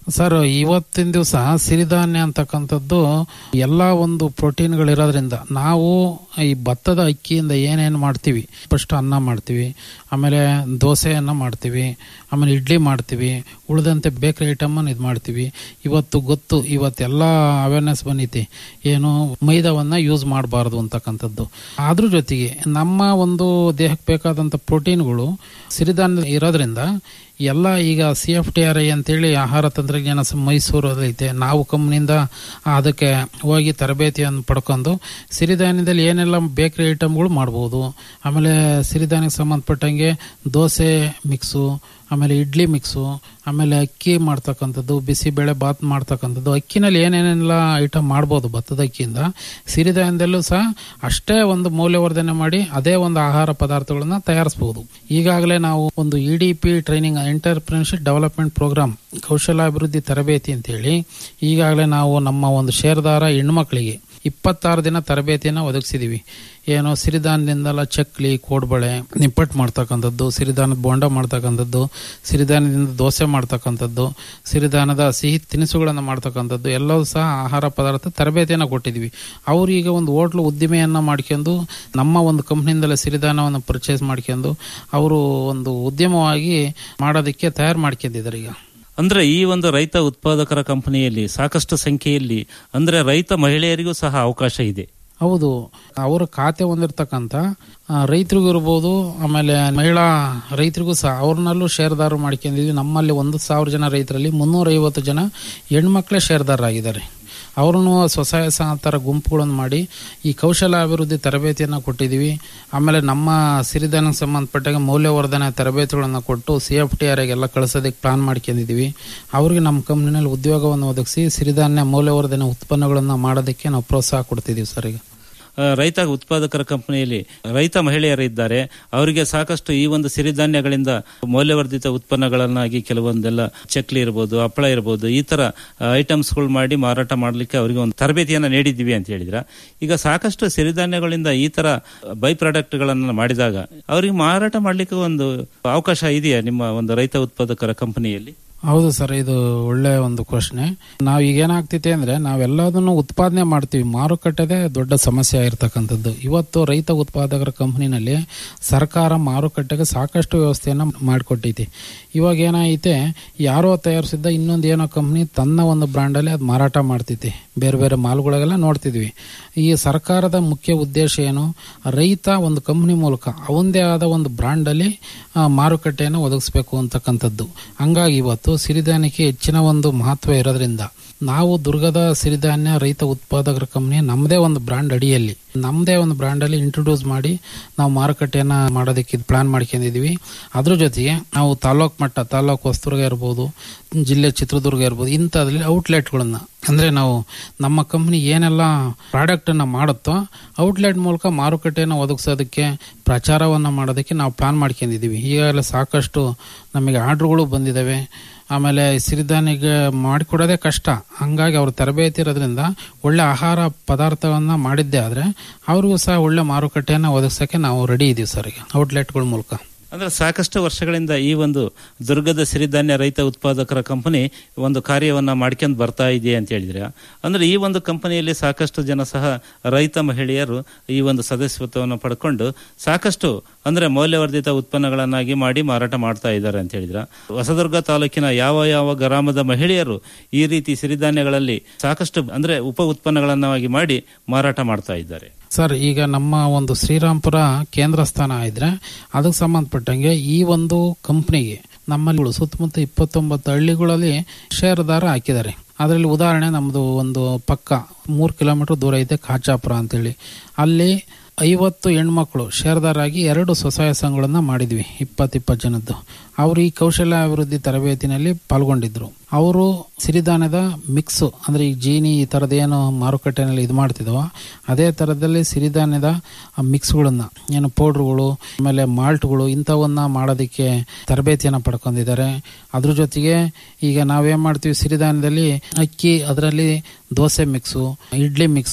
ಸರ್ ಇವತ್ತಿನ ದಿವಸ ಸಿರಿಧಾನ್ಯ ಅಂತಕ್ಕಂಥದ್ದು ಎಲ್ಲ ಒಂದು ಪ್ರೋಟೀನ್ಗಳಿರೋದ್ರಿಂದ ನಾವು ಈ ಭತ್ತದ ಅಕ್ಕಿಯಿಂದ ಏನೇನು ಮಾಡ್ತೀವಿ ಫಸ್ಟ್ ಅನ್ನ ಮಾಡ್ತೀವಿ ಆಮೇಲೆ ದೋಸೆಯನ್ನು ಮಾಡ್ತೀವಿ ಆಮೇಲೆ ಇಡ್ಲಿ ಮಾಡ್ತೀವಿ ಉಳಿದಂತೆ ಬೇಕರಿ ಐಟಮನ್ನು ಇದು ಮಾಡ್ತೀವಿ ಇವತ್ತು ಗೊತ್ತು ಇವತ್ತೆಲ್ಲ ಅವೇರ್ನೆಸ್ ಬಂದೈತಿ ಏನು ಮೈದಾವನ್ನು ಯೂಸ್ ಮಾಡಬಾರ್ದು ಅಂತಕ್ಕಂಥದ್ದು ಅದ್ರ ಜೊತೆಗೆ ನಮ್ಮ ಒಂದು ದೇಹಕ್ಕೆ ಬೇಕಾದಂಥ ಪ್ರೋಟೀನ್ಗಳು ಸಿರಿಧಾನ್ಯ ಇರೋದ್ರಿಂದ ಎಲ್ಲ ಈಗ C F T R I ಅಂತೇಳಿ ಆಹಾರ ತಂತ್ರಜ್ಞಾನ ಸ- ಮೈಸೂರಲ್ಲಿ ಐತೆ ನಾವು ಕಂಪ್ನಿಯಿಂದ ಅದಕ್ಕೆ ಹೋಗಿ ತರಬೇತಿಯನ್ನು ಪಡ್ಕೊಂಡು ಸಿರಿಧಾನ್ಯದಲ್ಲಿ ಏನೆಲ್ಲ ಬೇಕರಿ ಐಟಮ್ಗಳು ಮಾಡ್ಬೋದು ಆಮೇಲೆ ಸಿರಿಧಾನ್ಯಕ್ಕೆ ಸಂಬಂಧಪಟ್ಟಂಗೆ ದೋಸೆ ಮಿಕ್ಸು ಆಮೇಲೆ ಇಡ್ಲಿ ಮಿಕ್ಸು ಆಮೇಲೆ ಅಕ್ಕಿ ಮಾಡ್ತಕ್ಕಂಥದ್ದು ಬಿಸಿಬೇಳೆ ಬಾತ್ ಮಾಡ್ತಕ್ಕಂಥದ್ದು ಅಕ್ಕಿನಲ್ಲಿ ಏನೇನೆಲ್ಲ ಐಟಮ್ ಮಾಡ್ಬೋದು ಭತ್ತದ ಅಕ್ಕಿಯಿಂದ ಸಿರಿಧಾನ್ಯದಲ್ಲೂ ಸಹ ಅಷ್ಟೇ ಒಂದು ಮೌಲ್ಯವರ್ಧನೆ ಮಾಡಿ ಅದೇ ಒಂದು ಆಹಾರ ಪದಾರ್ಥಗಳನ್ನ ತಯಾರಿಸಬಹುದು ಈಗಾಗಲೇ ನಾವು ಒಂದು E D P training entrepreneurship development programme ಕೌಶಲಾಭಿವೃದ್ಧಿ ತರಬೇತಿ ಅಂತೇಳಿ ಈಗಾಗಲೇ ನಾವು ನಮ್ಮ ಒಂದು ಷೇರ್ದಾರ ಹೆಣ್ಮಕ್ಳಿಗೆ ಇಪ್ಪತ್ತಾರು ದಿನ ತರಬೇತಿಯನ್ನು ಒದಗಿಸಿದೀವಿ ಏನು ಸಿರಿಧಾನ್ಯದಿಂದಲ್ಲ ಚಕ್ಲಿ ಕೋಡ್ಬಳೆ ನಿಪ್ಪಟ್ಟು ಮಾಡ್ತಕ್ಕಂಥದ್ದು ಸಿರಿಧಾನದ ಬೋಂಡ ಮಾಡ್ತಕ್ಕಂಥದ್ದು ಸಿರಿಧಾನ್ಯದಿಂದ ದೋಸೆ ಮಾಡ್ತಕ್ಕಂಥದ್ದು ಸಿರಿಧಾನದ ಸಿಹಿ ತಿನಿಸುಗಳನ್ನು ಮಾಡ್ತಕ್ಕಂಥದ್ದು ಎಲ್ಲವೂ ಸಹ ಆಹಾರ ಪದಾರ್ಥ ತರಬೇತಿಯನ್ನು ಕೊಟ್ಟಿದ್ವಿ ಅವರು ಈಗ ಒಂದು ಹೋಟ್ಲು ಉದ್ದಿಮೆಯನ್ನು ಮಾಡ್ಕೊಂಡು ನಮ್ಮ ಒಂದು ಕಂಪ್ನಿಯಿಂದಲೇ ಸಿರಿಧಾನವನ್ನು ಪರ್ಚೇಸ್ ಮಾಡ್ಕೊಂಡು ಅವರು ಒಂದು ಉದ್ಯಮವಾಗಿ ಮಾಡೋದಕ್ಕೆ ತಯಾರು ಮಾಡ್ಕೊಂಡಿದ್ದಾರೆ ಈಗ ಅಂದ್ರೆ ಈ ಒಂದು ರೈತ ಉತ್ಪಾದಕರ ಕಂಪನಿಯಲ್ಲಿ ಸಾಕಷ್ಟು ಸಂಖ್ಯೆಯಲ್ಲಿ ಅಂದ್ರೆ ರೈತ ಮಹಿಳೆಯರಿಗೂ ಸಹ ಅವಕಾಶ ಇದೆ ಹೌದು ಅವರ ಖಾತೆ ಹೊಂದಿರತಕ್ಕಂಥ ಆ, ರೈತರಿಗೂ ಇರ್ಬೋದು ಆಮೇಲೆ ಮಹಿಳಾ ರೈತರಿಗೂ ಸಹ ಅವ್ರನ್ನಲ್ಲೂ ಷೇರ್ದಾರರು ಮಾಡ್ಕೊಂಡಿದ್ವಿ ನಮ್ಮಲ್ಲಿ ಒಂದು ಸಾವಿರ ಜನ ರೈತರಲ್ಲಿ ಮುನ್ನೂರೈವತ್ತು ಜನ ಹೆಣ್ಮಕ್ಳೇ ಷೇರ್ದಾರರಾಗಿದ್ದಾರೆ ಅವ್ರನ್ನು ಸ್ವಸಹಾಯ ಸಹಕಾರ ಗುಂಪುಗಳನ್ನು ಮಾಡಿ ಈ ಕೌಶಲ ಅಭಿವೃದ್ಧಿ ತರಬೇತಿಯನ್ನು ಕೊಟ್ಟಿದ್ದೀವಿ ಆಮೇಲೆ ನಮ್ಮ ಸಿರಿಧಾನ್ಯಕ್ಕೆ ಸಂಬಂಧಪಟ್ಟಾಗ ಮೌಲ್ಯವರ್ಧನೆ ತರಬೇತಿಗಳನ್ನು ಕೊಟ್ಟು ಸಿ ಎಫ್ ಟಿ ಆರ್ ಎಲ್ಲ ಕಳಿಸೋದಕ್ಕೆ ಪ್ಲಾನ್ ಮಾಡ್ಕೊಂಡಿದ್ದೀವಿ ಅವ್ರಿಗೆ ನಮ್ಮ ಕಂಪ್ನಿನಲ್ಲಿ ಉದ್ಯೋಗವನ್ನು ಒದಗಿಸಿ ಸಿರಿಧಾನ್ಯ ಮೌಲ್ಯವರ್ಧನೆ ಉತ್ಪನ್ನಗಳನ್ನು ಮಾಡೋದಕ್ಕೆ ನಾವು ಪ್ರೋತ್ಸಾಹ ಕೊಡ್ತಿದ್ದೀವಿ ಸರ್ ಈಗ ಆ, ರೈತ ಉತ್ಪಾದಕರ ಕಂಪನಿಯಲ್ಲಿ ರೈತ ಮಹಿಳೆಯರಿದ್ದಾರೆ ಅವರಿಗೆ ಸಾಕಷ್ಟು ಈ ಒಂದು ಸಿರಿಧಾನ್ಯಗಳಿಂದ ಮೌಲ್ಯವರ್ಧಿತ ಉತ್ಪನ್ನಗಳನ್ನಾಗಿ ಕೆಲವೊಂದೆಲ್ಲ ಚಕ್ಲಿ ಇರಬಹುದು ಹಪ್ಪಳ ಇರಬಹುದು ಈ ತರ ಐಟಮ್ಸ್ಗಳು ಮಾಡಿ ಮಾರಾಟ ಮಾಡಲಿಕ್ಕೆ ಅವರಿಗೆ ಒಂದು ತರಬೇತಿಯನ್ನು ನೀಡಿದ್ದೀವಿ ಅಂತ ಹೇಳಿದ್ರ ಈಗ ಸಾಕಷ್ಟು ಸಿರಿಧಾನ್ಯಗಳಿಂದ ಈ ತರ ಬೈ ಪ್ರಾಡಕ್ಟ್ಗಳನ್ನು ಮಾಡಿದಾಗ ಅವರಿಗೆ ಮಾರಾಟ ಮಾಡಲಿಕ್ಕೆ ಒಂದು ಅವಕಾಶ ಇದೆಯಾ ನಿಮ್ಮ ಒಂದು ರೈತ ಉತ್ಪಾದಕರ ಕಂಪನಿಯಲ್ಲಿ ಹೌದು ಸರ್ ಇದು ಒಳ್ಳೆ ಒಂದು ಪ್ರಶ್ನೆ ನಾವು ಈಗ ಏನಾಗ್ತಿದೆ ಅಂದ್ರೆ ನಾವೆಲ್ಲದನ್ನು ಉತ್ಪಾದನೆ ಮಾಡ್ತೀವಿ ಮಾರುಕಟ್ಟೆದೇ ದೊಡ್ಡ ಸಮಸ್ಯೆ ಆಗಿರ್ತಕ್ಕಂಥದ್ದು ಇವತ್ತು ರೈತ ಉತ್ಪಾದಕರ ಕಂಪನಿನಲ್ಲಿ ಸರ್ಕಾರ ಮಾರುಕಟ್ಟೆಗೆ ಸಾಕಷ್ಟು ವ್ಯವಸ್ಥೆಯನ್ನು ಮಾಡಿಕೊಟ್ಟೈತಿ ಇವಾಗ ಏನಾಗೈತೆ ಯಾರೋ ತಯಾರಿಸಿದ್ದ ಇನ್ನೊಂದು ಏನೋ ಕಂಪ್ನಿ ತನ್ನ ಒಂದು ಬ್ರ್ಯಾಂಡಲ್ಲಿ ಅದು ಮಾರಾಟ ಮಾಡ್ತೈತಿ ಬೇರೆ ಬೇರೆ ಮಾಲ್ಗಳಿಗೆಲ್ಲ ನೋಡ್ತಿದ್ವಿ ಈ ಸರ್ಕಾರದ ಮುಖ್ಯ ಉದ್ದೇಶ ಏನು ರೈತ ಒಂದು ಕಂಪ್ನಿ ಮೂಲಕ ಅವಂದೇ ಆದ ಒಂದು ಬ್ರ್ಯಾಂಡಲ್ಲಿ ಆ, ಮಾರುಕಟ್ಟೆಯನ್ನು ಒದಗಿಸ್ಬೇಕು ಅಂತಕ್ಕಂಥದ್ದು ಹಂಗಾಗಿ ಇವತ್ತು ಸಿರಿಧಾನ್ಯಕ್ಕೆ ಹೆಚ್ಚಿನ ಒಂದು ಮಹತ್ವ ಇರೋದ್ರಿಂದ ನಾವು ದುರ್ಗದ ಸಿರಿಧಾನ್ಯ ರೈತ ಉತ್ಪಾದಕರ ಕಂಪನಿ ನಮ್ಮದೇ ಒಂದು ಬ್ರ್ಯಾಂಡ್ ಅಡಿಯಲ್ಲಿ ನಮ್ಮದೇ ಒಂದು ಬ್ರ್ಯಾಂಡಲ್ಲಿ ಇಂಟ್ರೊಡ್ಯೂಸ್ ಮಾಡಿ ನಾವು ಮಾರುಕಟ್ಟೆಯನ್ನ ಮಾಡೋದಕ್ಕೆ ಪ್ಲಾನ್ ಮಾಡ್ಕೊಂಡಿದೀವಿ ಅದ್ರ ಜೊತೆಗೆ ನಾವು ತಾಲೂಕ್ ಮಟ್ಟ ತಾಲೂಕು ಹೊಸದುರ್ಗ ಇರ್ಬೋದು ಜಿಲ್ಲೆ ಚಿತ್ರದುರ್ಗ ಇರ್ಬೋದು ಇಂಥದ್ರಲ್ಲಿ ಔಟ್ಲೆಟ್ಗಳನ್ನ ಅಂದ್ರೆ ನಾವು ನಮ್ಮ ಕಂಪ್ನಿ ಏನೆಲ್ಲ ಪ್ರಾಡಕ್ಟ್ ಅನ್ನ ಮಾಡುತ್ತೋ ಔಟ್ಲೆಟ್ ಮೂಲಕ ಮಾರುಕಟ್ಟೆಯನ್ನು ಒದಗಿಸೋದಕ್ಕೆ ಪ್ರಚಾರವನ್ನು ಮಾಡೋದಕ್ಕೆ ನಾವು ಪ್ಲಾನ್ ಮಾಡ್ಕೊಂಡಿದೀವಿ ಈಗಾಗಲೇ ಸಾಕಷ್ಟು ನಮಗೆ ಆರ್ಡ್ರುಗಳು ಬಂದಿದ್ದಾವೆ ಆಮೇಲೆ ಸಿರಿಧಾನ್ಯಗೆ ಮಾಡಿಕೊಡೋದೇ ಕಷ್ಟ ಹಂಗಾಗಿ ಅವ್ರ ತರಬೇತಿ ಇರೋದ್ರಿಂದ ಒಳ್ಳೆ ಆಹಾರ ಪದಾರ್ಥವನ್ನ ಮಾಡಿದ್ದೇ ಆದ್ರೆ ಅವ್ರಿಗೂ ಸಹ ಒಳ್ಳೆ ಮಾರುಕಟ್ಟೆಯನ್ನು ಒದಗಿಸೋಕೆ ನಾವು ರೆಡಿ ಇದೀವಿ ಸರ್ ಈಗ ಔಟ್ಲೆಟ್ಗಳ ಮೂಲಕ ಅಂದ್ರೆ ಸಾಕಷ್ಟು ವರ್ಷಗಳಿಂದ ಈ ಒಂದು ದುರ್ಗದ ಸಿರಿಧಾನ್ಯ ರೈತ ಉತ್ಪಾದಕರ ಕಂಪನಿ ಒಂದು ಕಾರ್ಯವನ್ನ ಮಾಡ್ಕೊಂಡು ಬರ್ತಾ ಇದೆ ಅಂತ ಹೇಳಿದ್ರೆ ಅಂದ್ರೆ ಈ ಒಂದು ಕಂಪನಿಯಲ್ಲಿ ಸಾಕಷ್ಟು ಜನ ಸಹ ರೈತ ಮಹಿಳೆಯರು ಈ ಒಂದು ಸದಸ್ಯತ್ವವನ್ನು ಪಡ್ಕೊಂಡು ಸಾಕಷ್ಟು ಅಂದ್ರೆ ಮೌಲ್ಯವರ್ಧಿತ ಉತ್ಪನ್ನಗಳನ್ನಾಗಿ ಮಾಡಿ ಮಾರಾಟ ಮಾಡ್ತಾ ಇದ್ದಾರೆ ಅಂತ ಹೇಳಿದ್ರ ಹೊಸದುರ್ಗ ತಾಲೂಕಿನ ಯಾವ ಯಾವ ಗ್ರಾಮದ ಮಹಿಳೆಯರು ಈ ರೀತಿ ಸಿರಿಧಾನ್ಯಗಳಲ್ಲಿ ಸಾಕಷ್ಟು ಅಂದ್ರೆ ಉಪ ಉತ್ಪನ್ನಗಳನ್ನಾಗಿ ಮಾಡಿ ಮಾರಾಟ ಮಾಡ್ತಾ ಇದ್ದಾರೆ ಸರ್ ಈಗ ನಮ್ಮ ಒಂದು ಶ್ರೀರಾಮ್ಪುರ ಕೇಂದ್ರ ಸ್ಥಾನ ಇದ್ರೆ ಅದಕ್ಕೆ ಸಂಬಂಧಪಟ್ಟಂಗೆ ಈ ಒಂದು ಕಂಪ್ನಿಗೆ ನಮ್ಮಲ್ಲಿ ಸುತ್ತಮುತ್ತ ಇಪ್ಪತ್ತೊಂಬತ್ತು ಹಳ್ಳಿಗಳಲ್ಲಿ ಷೇರುದಾರ ಹಾಕಿದ್ದಾರೆ ಅದರಲ್ಲಿ ಉದಾಹರಣೆ ನಮ್ಮದು ಒಂದು ಪಕ್ಕ ಮೂರು ಕಿಲೋಮೀಟರ್ ದೂರ ಇದೆ ಕಾಚಾಪುರ ಅಂತೇಳಿ ಅಲ್ಲಿ ಐವತ್ತು ಹೆಣ್ಮಕ್ಳು ಷೇರ್ದಾರಾಗಿ ಎರಡು ಸ್ವಸಹಾಯ ಸಂಘಗಳನ್ನ ಮಾಡಿದ್ವಿ ಇಪ್ಪತ್ತು ಇಪ್ಪತ್ತು ಜನದ್ದು ಅವರು ಈ ಕೌಶಲ್ಯ ಅಭಿವೃದ್ಧಿ ತರಬೇತಿನಲ್ಲಿ ಪಾಲ್ಗೊಂಡಿದ್ರು ಅವರು ಸಿರಿಧಾನ್ಯದ ಮಿಕ್ಸು ಅಂದ್ರೆ ಈ ಜೀನಿ ಈ ಥರದ ಏನು ಮಾರುಕಟ್ಟೆನಲ್ಲಿ ಇದು ಮಾಡ್ತಿದ್ವೋ ಅದೇ ಥರದಲ್ಲಿ ಸಿರಿಧಾನ್ಯದ ಮಿಕ್ಸ್ಗಳನ್ನ ಏನು ಪೌಡ್ರುಗಳು ಆಮೇಲೆ ಮಾಲ್ಟ್ಗಳು ಇಂಥವನ್ನ ಮಾಡೋದಕ್ಕೆ ತರಬೇತಿಯನ್ನು ಪಡ್ಕೊಂಡಿದ್ದಾರೆ ಅದ್ರ ಜೊತೆಗೆ ಈಗ ನಾವೇನ್ ಮಾಡ್ತೀವಿ ಸಿರಿಧಾನ್ಯದಲ್ಲಿ ಅಕ್ಕಿ ಅದರಲ್ಲಿ ದೋಸೆ ಮಿಕ್ಸು ಇಡ್ಲಿ ಮಿಕ್ಸು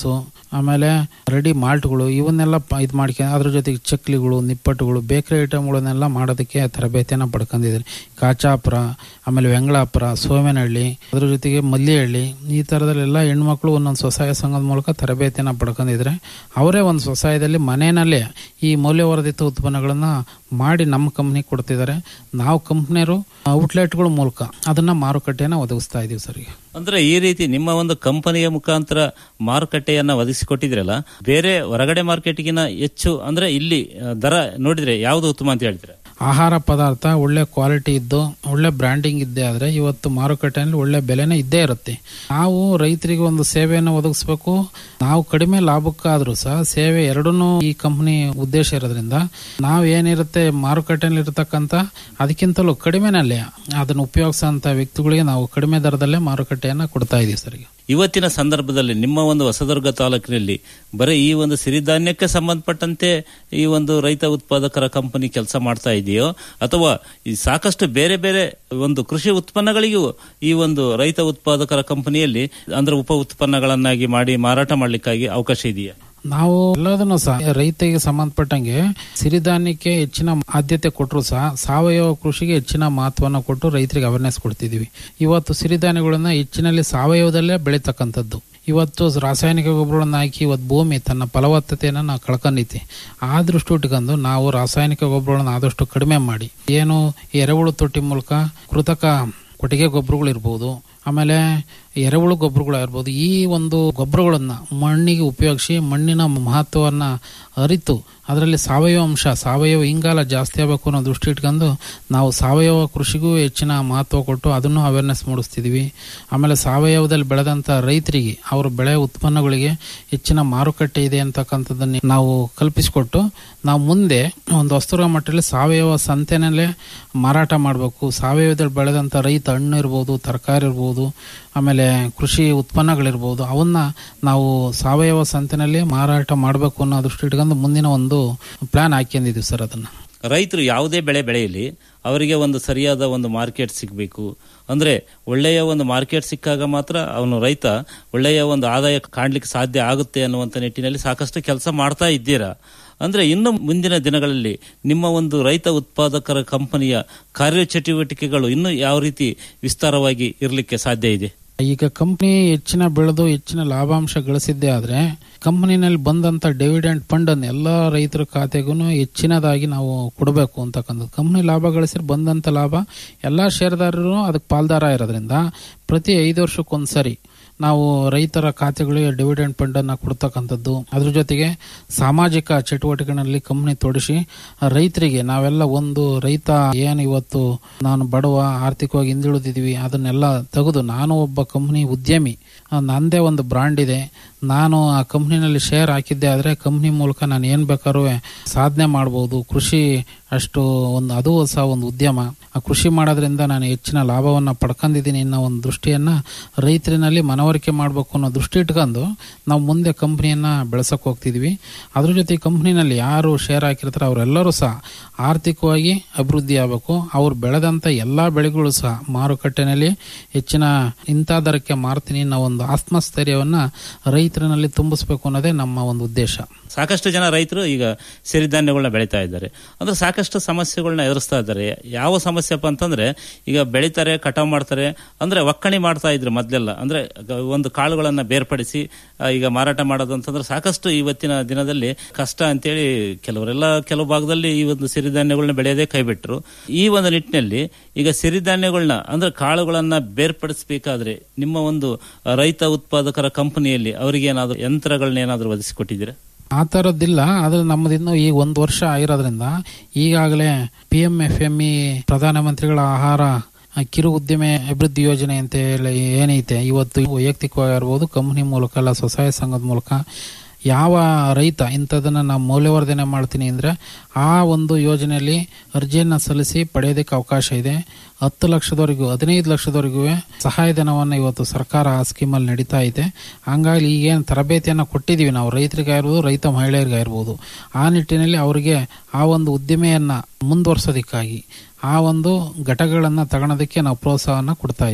ಆಮೇಲೆ ರೆಡಿ ಮಾಲ್ಟ್ಗಳು ಇವನ್ನೆಲ್ಲ ಇದು ಮಾಡ್ಕೊಂಡು ಅದ್ರ ಜೊತೆಗೆ ಚಕ್ಲಿಗಳು ನಿಪ್ಪಟ್ಟುಗಳು ಬೇಕರಿ ಐಟಮ್ಗಳನ್ನೆಲ್ಲ ಮಾಡೋದಕ್ಕೆ ತರಬೇತಿಯನ್ನು ಪಡ್ಕೊಂಡಿದ್ದೀನಿ ಕಾಚಾಪುರ ಆಮೇಲೆ ವೆಂಗಳಾಪುರ ಸೋಮೇನಹಳ್ಳಿ ಅದ್ರ ಜೊತೆಗೆ ಮಲ್ಲಿಹಳ್ಳಿ ಈ ಥರದಲ್ಲೆಲ್ಲ ಹೆಣ್ಮಕ್ಳು ಒಂದೊಂದು ಸ್ವಸಹಾಯ ಸಂಘದ ಮೂಲಕ ತರಬೇತಿಯನ್ನು ಪಡ್ಕೊಂಡಿದ್ರೆ ಅವರೇ ಒಂದು ಸ್ವಸಹಾಯದಲ್ಲಿ ಮನೆಯಲ್ಲೇ ಈ ಮೌಲ್ಯವರ್ಧಿತ ಉತ್ಪನ್ನಗಳನ್ನು ಮಾಡಿ ನಮ್ಮ ಕಂಪ್ನಿ ಕೊಡ್ತಿದ್ದಾರೆ ನಾವು ಕಂಪ್ನಿಯರು ಔಟ್ಲೆಟ್ಗಳ ಮೂಲಕ ಅದನ್ನ ಮಾರುಕಟ್ಟೆಯನ್ನು ಒದಗಿಸ್ತಾ ಇದೀವಿ ಸರ್ ಈಗ ಅಂದ್ರೆ ಈ ರೀತಿ ನಿಮ್ಮ ಒಂದು ಕಂಪನಿಯ ಮುಖಾಂತರ ಮಾರುಕಟ್ಟೆಯನ್ನ ಒದಗಿಸಿಕೊಟ್ಟಿದ್ರಲ್ಲ ಬೇರೆ ಹೊರಗಡೆ ಮಾರ್ಕೆಟ್ಗಿನ ಹೆಚ್ಚು ಅಂದ್ರೆ ಇಲ್ಲಿ ಆ, ದರ ನೋಡಿದ್ರೆ ಯಾವ್ದು ಉತ್ತಮ ಅಂತ ಹೇಳ್ತೀರಾ ಆಹಾರ ಪದಾರ್ಥ ಒಳ್ಳೆ ಕ್ವಾಲಿಟಿ ಇದ್ದು ಒಳ್ಳೆ ಬ್ರ್ಯಾಂಡಿಂಗ್ ಇದ್ದೇ ಆದ್ರೆ ಇವತ್ತು ಮಾರುಕಟ್ಟೆಯಲ್ಲಿ ಒಳ್ಳೆ ಬೆಲೆನೇ ಇದ್ದೇ ಇರುತ್ತೆ ನಾವು ರೈತರಿಗೆ ಒಂದು ಸೇವೆಯನ್ನು ಒದಗಿಸ್ಬೇಕು ನಾವು ಕಡಿಮೆ ಲಾಭಕ್ಕಾದ್ರೂ ಸಹ ಸೇವೆ ಎರಡನ್ನೂ ಈ ಕಂಪನಿ ಉದ್ದೇಶ ಇರೋದ್ರಿಂದ ನಾವು ಏನಿರುತ್ತೆ ಮಾರುಕಟ್ಟೆಯಲ್ಲಿ ಇರತಕ್ಕಂತ ಅದಕ್ಕಿಂತಲೂ ಕಡಿಮೆನಲ್ಲೇ ಅದನ್ನು ಉಪಯೋಗಿಸೋಂಥ ವ್ಯಕ್ತಿಗಳಿಗೆ ನಾವು ಕಡಿಮೆ ದರದಲ್ಲೇ ಮಾರುಕಟ್ಟೆಯನ್ನ ಕೊಡ್ತಾ ಇದೀವಿ ಸರ್ ಈಗ ಇವತ್ತಿನ ಸಂದರ್ಭದಲ್ಲಿ ನಿಮ್ಮ ಒಂದು ಹೊಸದುರ್ಗ ತಾಲೂಕಿನಲ್ಲಿ ಬರೀ ಈ ಒಂದು ಸಿರಿಧಾನ್ಯಕ್ಕೆ ಸಂಬಂಧಪಟ್ಟಂತೆ ಈ ಒಂದು ರೈತ ಉತ್ಪಾದಕರ ಕಂಪನಿ ಕೆಲಸ ಮಾಡ್ತಾ ಇದೆಯೋ ಅಥವಾ ಈ ಸಾಕಷ್ಟು ಬೇರೆ ಬೇರೆ ಒಂದು ಕೃಷಿ ಉತ್ಪನ್ನಗಳಿಗೂ ಈ ಒಂದು ರೈತ ಉತ್ಪಾದಕರ ಕಂಪನಿಯಲ್ಲಿ ಅಂದ್ರೆ ಉಪ ಉತ್ಪನ್ನಗಳನ್ನಾಗಿ ಮಾಡಿ ಮಾರಾಟ ಮಾಡ್ಲಿಕ್ಕಾಗಿ ಅವಕಾಶ ಇದೆಯಾ ನಾವು ಎಲ್ಲದನ್ನು ಸಹ ರೈತರಿಗೆ ಸಂಬಂಧಪಟ್ಟಂಗೆ ಸಿರಿಧಾನ್ಯಕ್ಕೆ ಹೆಚ್ಚಿನ ಆದ್ಯತೆ ಕೊಟ್ಟರು ಸಹ ಸಾವಯವ ಕೃಷಿಗೆ ಹೆಚ್ಚಿನ ಮಹತ್ವವನ್ನು ಕೊಟ್ಟು ರೈತರಿಗೆ ಅವೇರ್ನೆಸ್ ಕೊಡ್ತಿದೀವಿ ಇವತ್ತು ಸಿರಿಧಾನ್ಯಗಳನ್ನ ಹೆಚ್ಚಿನಲ್ಲಿ ಸಾವಯವದಲ್ಲೇ ಬೆಳೀತಕ್ಕಂಥದ್ದು ಇವತ್ತು ರಾಸಾಯನಿಕ ಗೊಬ್ಬರಗಳನ್ನು ಹಾಕಿ ಇವತ್ತು ಭೂಮಿ ತನ್ನ ಫಲವತ್ತತೆಯನ್ನು ನಾವು ಕಳ್ಕೊಂಡೈತಿ ಆ ದೃಷ್ಟಿ ಇಟ್ಕೊಂಡು ನಾವು ರಾಸಾಯನಿಕ ಗೊಬ್ಬರಗಳನ್ನು ಆದಷ್ಟು ಕಡಿಮೆ ಮಾಡಿ ಏನು ಈ ಎರೆಹುಳು ತೊಟ್ಟಿ ಮೂಲಕ ಕೃತಕ ಕೊಟ್ಟಿಗೆ ಗೊಬ್ಬರಗಳು ಇರ್ಬೋದು ಆಮೇಲೆ ಎರೆಹುಳು ಗೊಬ್ಬರಗಳಾಗಿರ್ಬೋದು ಈ ಒಂದು ಗೊಬ್ಬರಗಳನ್ನ ಮಣ್ಣಿಗೆ ಉಪಯೋಗಿಸಿ ಮಣ್ಣಿನ ಮಹತ್ವವನ್ನು ಅರಿತು ಅದರಲ್ಲಿ ಸಾವಯವ ಅಂಶ ಸಾವಯವ ಇಂಗಾಲ ಜಾಸ್ತಿ ಆಗಬೇಕು ಅನ್ನೋ ದೃಷ್ಟಿ ಇಟ್ಕೊಂಡು ನಾವು ಸಾವಯವ ಕೃಷಿಗೂ ಹೆಚ್ಚಿನ ಮಹತ್ವ ಕೊಟ್ಟು ಅದನ್ನು ಅವೇರ್ನೆಸ್ ಮೂಡಿಸ್ತಿದ್ವಿ ಆಮೇಲೆ ಸಾವಯವದಲ್ಲಿ ಬೆಳೆದಂಥ ರೈತರಿಗೆ ಅವರ ಬೆಳೆ ಉತ್ಪನ್ನಗಳಿಗೆ ಹೆಚ್ಚಿನ ಮಾರುಕಟ್ಟೆ ಇದೆ ಅಂತಕ್ಕಂಥದ್ದನ್ನು ನಾವು ಕಲ್ಪಿಸಿಕೊಟ್ಟು ನಾವು ಮುಂದೆ ಒಂದು ವಸ್ತುರ ಮಟ್ಟದಲ್ಲಿ ಸಾವಯವ ಸಂತೆನಲ್ಲೇ ಮಾರಾಟ ಮಾಡಬೇಕು ಸಾವಯವದಲ್ಲಿ ಬೆಳೆದಂಥ ರೈತ ಹಣ್ಣು ಇರ್ಬೋದು ತರಕಾರಿ ಇರ್ಬೋದು ಆಮೇಲೆ ಕೃಷಿ ಉತ್ಪನ್ನಗಳಿರ್ಬೋದು ಅವನ್ನ ನಾವು ಸಾವಯವ ಸಂತೆನಲ್ಲಿ ಮಾರಾಟ ಮಾಡಬೇಕು ಅನ್ನೋ ದೃಷ್ಟಿ ಇಟ್ಕೊಂಡು ಮುಂದಿನ ಒಂದು ಪ್ಲಾನ್ ಹಾಕೊಂಡಿದ್ದೀವಿ ಸರ್ ಅದನ್ನ ರೈತರು ಯಾವುದೇ ಬೆಳೆ ಬೆಳೆಯಲಿ ಅವರಿಗೆ ಒಂದು ಸರಿಯಾದ ಒಂದು ಮಾರ್ಕೆಟ್ ಸಿಗಬೇಕು ಅಂದ್ರೆ ಒಳ್ಳೆಯ ಒಂದು ಮಾರ್ಕೆಟ್ ಸಿಕ್ಕಾಗ ಮಾತ್ರ ಅವನು ರೈತ ಒಳ್ಳೆಯ ಒಂದು ಆದಾಯ ಕಾಣ್ಲಿಕ್ಕೆ ಸಾಧ್ಯ ಆಗುತ್ತೆ ಅನ್ನುವಂಥ ನಿಟ್ಟಿನಲ್ಲಿ ಸಾಕಷ್ಟು ಕೆಲಸ ಮಾಡ್ತಾ ಇದ್ದೀರಾ ಅಂದ್ರೆ ಇನ್ನು ಮುಂದಿನ ದಿನಗಳಲ್ಲಿ ನಿಮ್ಮ ಒಂದು ರೈತ ಉತ್ಪಾದಕರ ಕಂಪನಿಯ ಕಾರ್ಯಚಟುವಟಿಕೆಗಳು ಇನ್ನೂ ಯಾವ ರೀತಿ ವಿಸ್ತಾರವಾಗಿ ಇರಲಿಕ್ಕೆ ಸಾಧ್ಯ ಇದೆ ಈಗ ಕಂಪ್ನಿ ಹೆಚ್ಚಿನ ಬೆಳೆದು ಹೆಚ್ಚಿನ ಲಾಭಾಂಶ ಗಳಿಸಿದ್ದೇ ಆದ್ರೆ ಕಂಪನಿನಲ್ಲಿ ಬಂದಂತ ಡಿವಿಡೆಂಟ್ ಫಂಡ್ ಅನ್ನು ಎಲ್ಲಾ ರೈತರ ಖಾತೆಗೂ ಹೆಚ್ಚಿನದಾಗಿ ನಾವು ಕೊಡಬೇಕು ಅಂತಕ್ಕಂಥದ್ದು ಕಂಪ್ನಿ ಲಾಭ ಗಳಿಸಿದ್ರೆ ಬಂದಂತ ಲಾಭ ಎಲ್ಲಾ ಷೇರ್ದಾರರು ಅದಕ್ಕೆ ಪಾಲ್ದಾರ ಇರೋದ್ರಿಂದ ಪ್ರತಿ ಐದು ವರ್ಷಕ್ಕೊಂದ್ಸರಿ ನಾವು ರೈತರ ಖಾತೆಗಳಿಗೆ ಡಿವಿಡೆಂಡ್ ಫಂಡ್ ಅನ್ನ ಕೊಡ್ತಕ್ಕಂಥದ್ದು ಅದ್ರ ಜೊತೆಗೆ ಸಾಮಾಜಿಕ ಚಟುವಟಿಕೆಗಳಲ್ಲಿ ಕಂಪ್ನಿ ತೊಡಸಿ ರೈತರಿಗೆ ನಾವೆಲ್ಲ ಒಂದು ರೈತ ಏನು ಇವತ್ತು ನಾನು ಬಡವ ಆರ್ಥಿಕವಾಗಿ ಹಿಂದುಳಿದಿದ್ವಿ ಅದನ್ನೆಲ್ಲ ತೆಗೆದು ನಾನು ಒಬ್ಬ ಕಂಪ್ನಿ ಉದ್ಯಮಿ ಆ, ನಂದೇ ಒಂದು ಬ್ರಾಂಡ್ ಇದೆ ನಾನು ಆ ಕಂಪ್ನಿನಲ್ಲಿ ಶೇರ್ ಹಾಕಿದ್ದೆ ಆದರೆ ಕಂಪ್ನಿ ಮೂಲಕ ನಾನು ಏನು ಬೇಕಾದ್ರೂ ಸಾಧನೆ ಮಾಡ್ಬೋದು ಕೃಷಿ ಅಷ್ಟು ಒಂದು ಅದು ಸಹ ಒಂದು ಉದ್ಯಮ ಆ ಕೃಷಿ ಮಾಡೋದ್ರಿಂದ ನಾನು ಹೆಚ್ಚಿನ ಲಾಭವನ್ನು ಪಡ್ಕೊಂಡಿದ್ದೀನಿ ಅನ್ನೋ ಒಂದು ದೃಷ್ಟಿಯನ್ನ ರೈತರಿನಲ್ಲಿ ಮನವರಿಕೆ ಮಾಡಬೇಕು ಅನ್ನೋ ದೃಷ್ಟಿ ಇಟ್ಕೊಂಡು ನಾವು ಮುಂದೆ ಕಂಪ್ನಿಯನ್ನ ಬೆಳೆಸಕ್ಕೆ ಹೋಗ್ತಿದ್ವಿ ಅದ್ರ ಜೊತೆ ಕಂಪ್ನಿನಲ್ಲಿ ಯಾರು ಶೇರ್ ಹಾಕಿರ್ತಾರೆ ಅವರೆಲ್ಲರೂ ಸಹ ಆರ್ಥಿಕವಾಗಿ ಅಭಿವೃದ್ಧಿ ಆಗಬೇಕು ಅವ್ರು ಬೆಳೆದಂಥ ಎಲ್ಲ ಬೆಳೆಗಳು ಸಹ ಮಾರುಕಟ್ಟೆನಲ್ಲಿ ಹೆಚ್ಚಿನ ಇಂಥ ದರಕ್ಕೆ ಮಾರ್ತೀನಿ ಅನ್ನೋ ಒಂದು ಆತ್ಮಸ್ಥೈರ್ಯವನ್ನ ರೈತರಿನಲ್ಲಿ ತುಂಬಿಸ್ಬೇಕು ಅನ್ನೋದೇ ನಮ್ಮ ಒಂದು ಉದ್ದೇಶ ಸಾಕಷ್ಟು ಜನ ರೈತರು ಈಗ ಸಿರಿಧಾನ್ಯಗಳನ್ನ ಬೆಳೀತಾ ಇದ್ದಾರೆ ಅಂದ್ರೆ ಸಾಕಷ್ಟು ಸಮಸ್ಯೆಗಳನ್ನ ಎದುರಿಸ್ತಾ ಇದ್ದಾರೆ ಯಾವ ಸಮಸ್ಯೆಪ್ಪ ಅಂತಂದ್ರೆ ಈಗ ಬೆಳಿತಾರೆ ಕಟಾವ್ ಮಾಡ್ತಾರೆ ಅಂದ್ರೆ ಒಕ್ಕಣೆ ಮಾಡ್ತಾ ಇದ್ರು ಮೊದ್ಲೆಲ್ಲ ಅಂದ್ರೆ ಗ- ಒಂದು ಕಾಳುಗಳನ್ನ ಬೇರ್ಪಡಿಸಿ ಆ, ಈಗ ಮಾರಾಟ ಮಾಡೋದು ಅಂತಂದ್ರೆ ಸಾಕಷ್ಟು ಇವತ್ತಿನ ದಿನದಲ್ಲಿ ಕಷ್ಟ ಅಂತೇಳಿ ಕೆಲವರೆಲ್ಲ ಕೆಲವು ಭಾಗದಲ್ಲಿ ಈ ಒಂದು ಸಿರಿಧಾನ್ಯಗಳನ್ನ ಬೆಳೆಯೋದೇ ಕೈಬಿಟ್ರು ಈ ಒಂದು ನಿಟ್ಟಿನಲ್ಲಿ ಈಗ ಸಿರಿಧಾನ್ಯಗಳನ್ನ ಅಂದ್ರೆ ಕಾಳುಗಳನ್ನ ಬೇರ್ಪಡಿಸಬೇಕಾದ್ರೆ ನಿಮ್ಮ ಒಂದು ಆ, ರೈತ ಉತ್ಪಾದಕರ ಕಂಪನಿಯಲ್ಲಿ ಅವರಿಗೆ ಏನಾದ್ರು ಯಂತ್ರಗಳನ್ನ ಏನಾದ್ರು ಒದಗಿಸಿಕೊಟ್ಟಿದ್ದೀರಾ ಆ ಥರದ್ದಿಲ್ಲ ಆದ್ರೆ ನಮ್ಮದಿನ್ನು ಈಗ ಒಂದು ವರ್ಷ ಆಗಿರೋದ್ರಿಂದ ಈಗಾಗಲೇ P M F M E ಪ್ರಧಾನಮಂತ್ರಿಗಳ ಆಹಾರ ಆ, ಕಿರು ಉದ್ದಿಮೆ ಅಭಿವೃದ್ಧಿ ಯೋಜನೆ ಅಂತ ಹೇಳಿ ಏನೈತೆ ಇವತ್ತು ವೈಯಕ್ತಿಕವಾಗಿರ್ಬೋದು ಕಂಪ್ನಿ ಮೂಲಕ ಅಲ್ಲ ಸ್ವಸಹಾಯ ಸಂಘದ ಮೂಲಕ ಯಾವ ರೈತ ಇಂಥದನ್ನ ನಾವು ಮೌಲ್ಯವರ್ಧನೆ ಮಾಡ್ತೀನಿ ಅಂದ್ರೆ ಆ ಒಂದು ಯೋಜನೆಯಲ್ಲಿ ಅರ್ಜಿಯನ್ನ ಸಲ್ಲಿಸಿ ಪಡೆಯೋದಕ್ಕೆ ಅವಕಾಶ ಇದೆ ಹತ್ತು ಲಕ್ಷದವರೆಗೂ ಹದಿನೈದು ಲಕ್ಷದವರೆಗೂ ಸಹಾಯಧನವನ್ನು ಇವತ್ತು ಸರ್ಕಾರ ಆ ಸ್ಕೀಮಲ್ಲಿ ನಡೀತಾ ಇದೆ ಹಂಗಾಗಿ ಈಗೇನು ತರಬೇತಿಯನ್ನು ಕೊಟ್ಟಿದ್ದೀವಿ ನಾವು ರೈತರಿಗಾಗಿರ್ಬೋದು ರೈತ ಮಹಿಳೆಯರಿಗಾಗಿರ್ಬೋದು ಆ ನಿಟ್ಟಿನಲ್ಲಿ ಅವರಿಗೆ ಆ ಒಂದು ಉದ್ದಿಮೆಯನ್ನ ಮುಂದುವರ್ಸೋದಕ್ಕಾಗಿ ಆ ಒಂದು ಘಟಕಗಳನ್ನು ತಗೊಳೋದಕ್ಕೆ ನಾವು ಪ್ರೋತ್ಸಾಹನ ಕೊಡ್ತಾ ಇದ್ದೀವಿ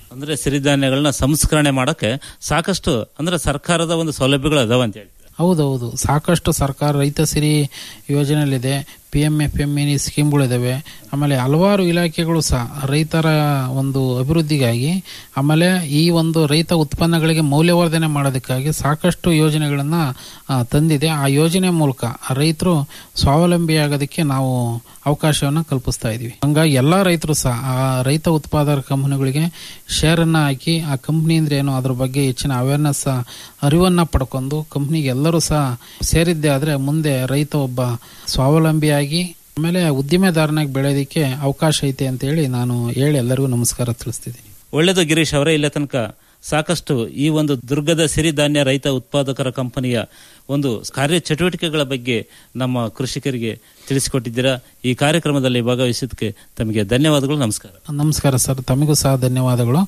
ಅಂದ್ರೆ ಸಿರಿಧಾನ್ಯಗಳನ್ನ ಸಂಸ್ಕರಣೆ ಮಾಡಕ್ಕೆ ಸಾಕಷ್ಟು ಅಂದ್ರೆ ಸರ್ಕಾರದ ಒಂದು ಸೌಲಭ್ಯಗಳು ಅದಾವ ಅಂತ ಹೇಳಿ ಹೌದೌದು ಸಾಕಷ್ಟು ಸರ್ಕಾರ ರೈತ ಸಿರಿ ಯೋಜನೆಯಲ್ಲಿದೆ P M F M E ಸ್ಕೀಮ್ಗಳಿದ್ದಾವೆ ಆಮೇಲೆ ಹಲವಾರು ಇಲಾಖೆಗಳು ಸಹ ರೈತರ ಒಂದು ಅಭಿವೃದ್ಧಿಗಾಗಿ ಆಮೇಲೆ ಈ ಒಂದು ರೈತ ಉತ್ಪನ್ನಗಳಿಗೆ ಮೌಲ್ಯವರ್ಧನೆ ಮಾಡೋದಕ್ಕಾಗಿ ಸಾಕಷ್ಟು ಯೋಜನೆಗಳನ್ನು ತಂದಿದೆ ಆ ಯೋಜನೆ ಮೂಲಕ ರೈತರು ಸ್ವಾವಲಂಬಿಯಾಗೋದಕ್ಕೆ ನಾವು ಅವಕಾಶವನ್ನು ಕಲ್ಪಿಸ್ತಾ ಇದೀವಿ ಹಂಗಾಗಿ ಎಲ್ಲಾ ರೈತರು ಸಹ ಆ ರೈತ ಉತ್ಪಾದಕ ಕಂಪನಿಗಳಿಗೆ ಶೇರನ್ನು ಹಾಕಿ ಆ ಕಂಪ್ನಿ ಅಂದ್ರೆ ಏನು ಅದ್ರ ಬಗ್ಗೆ ಹೆಚ್ಚಿನ ಅವೇರ್ನೆಸ್ ಅರಿವನ್ನ ಪಡ್ಕೊಂಡು ಕಂಪ್ನಿಗೆ ಎಲ್ಲರೂ ಸಹ ಸೇರಿದ್ದೇ ಆದ್ರೆ ಮುಂದೆ ರೈತ ಒಬ್ಬ ಸ್ವಾವಲಂಬಿಯಾಗಿ ಆಮೇಲೆ ಉದ್ದಿಮೆದಾರನಾಗಿ ಬೆಳೆಯೋದಕ್ಕೆ ಅವಕಾಶ ಐತೆ ಅಂತ ಹೇಳಿ ನಾನು ಹೇಳಿ ಎಲ್ಲರಿಗೂ ನಮಸ್ಕಾರ ತಿಳಿಸ್ತಿದ್ದೀನಿ ಒಳ್ಳೆಯದು ಗಿರೀಶ್ ಅವರೇ ಇಲ್ಲ ತನಕ ಸಾಕಷ್ಟು ಈ ಒಂದು ದುರ್ಗದ ಸಿರಿಧಾನ್ಯ ರೈತ ಉತ್ಪಾದಕರ ಕಂಪನಿಯ ಒಂದು ಕಾರ್ಯ ಚಟುವಟಿಕೆಗಳ ಬಗ್ಗೆ ನಮ್ಮ ಕೃಷಿಕರಿಗೆ ತಿಳಿಸಿಕೊಟ್ಟಿದ್ದೀರಾ ಈ ಕಾರ್ಯಕ್ರಮದಲ್ಲಿ ಭಾಗವಹಿಸಿದ್ದಕ್ಕೆ ತಮಗೆ ಧನ್ಯವಾದಗಳು ನಮಸ್ಕಾರ ನಮಸ್ಕಾರ ಸರ್ ತಮಗೂ ಸಹ ಧನ್ಯವಾದಗಳು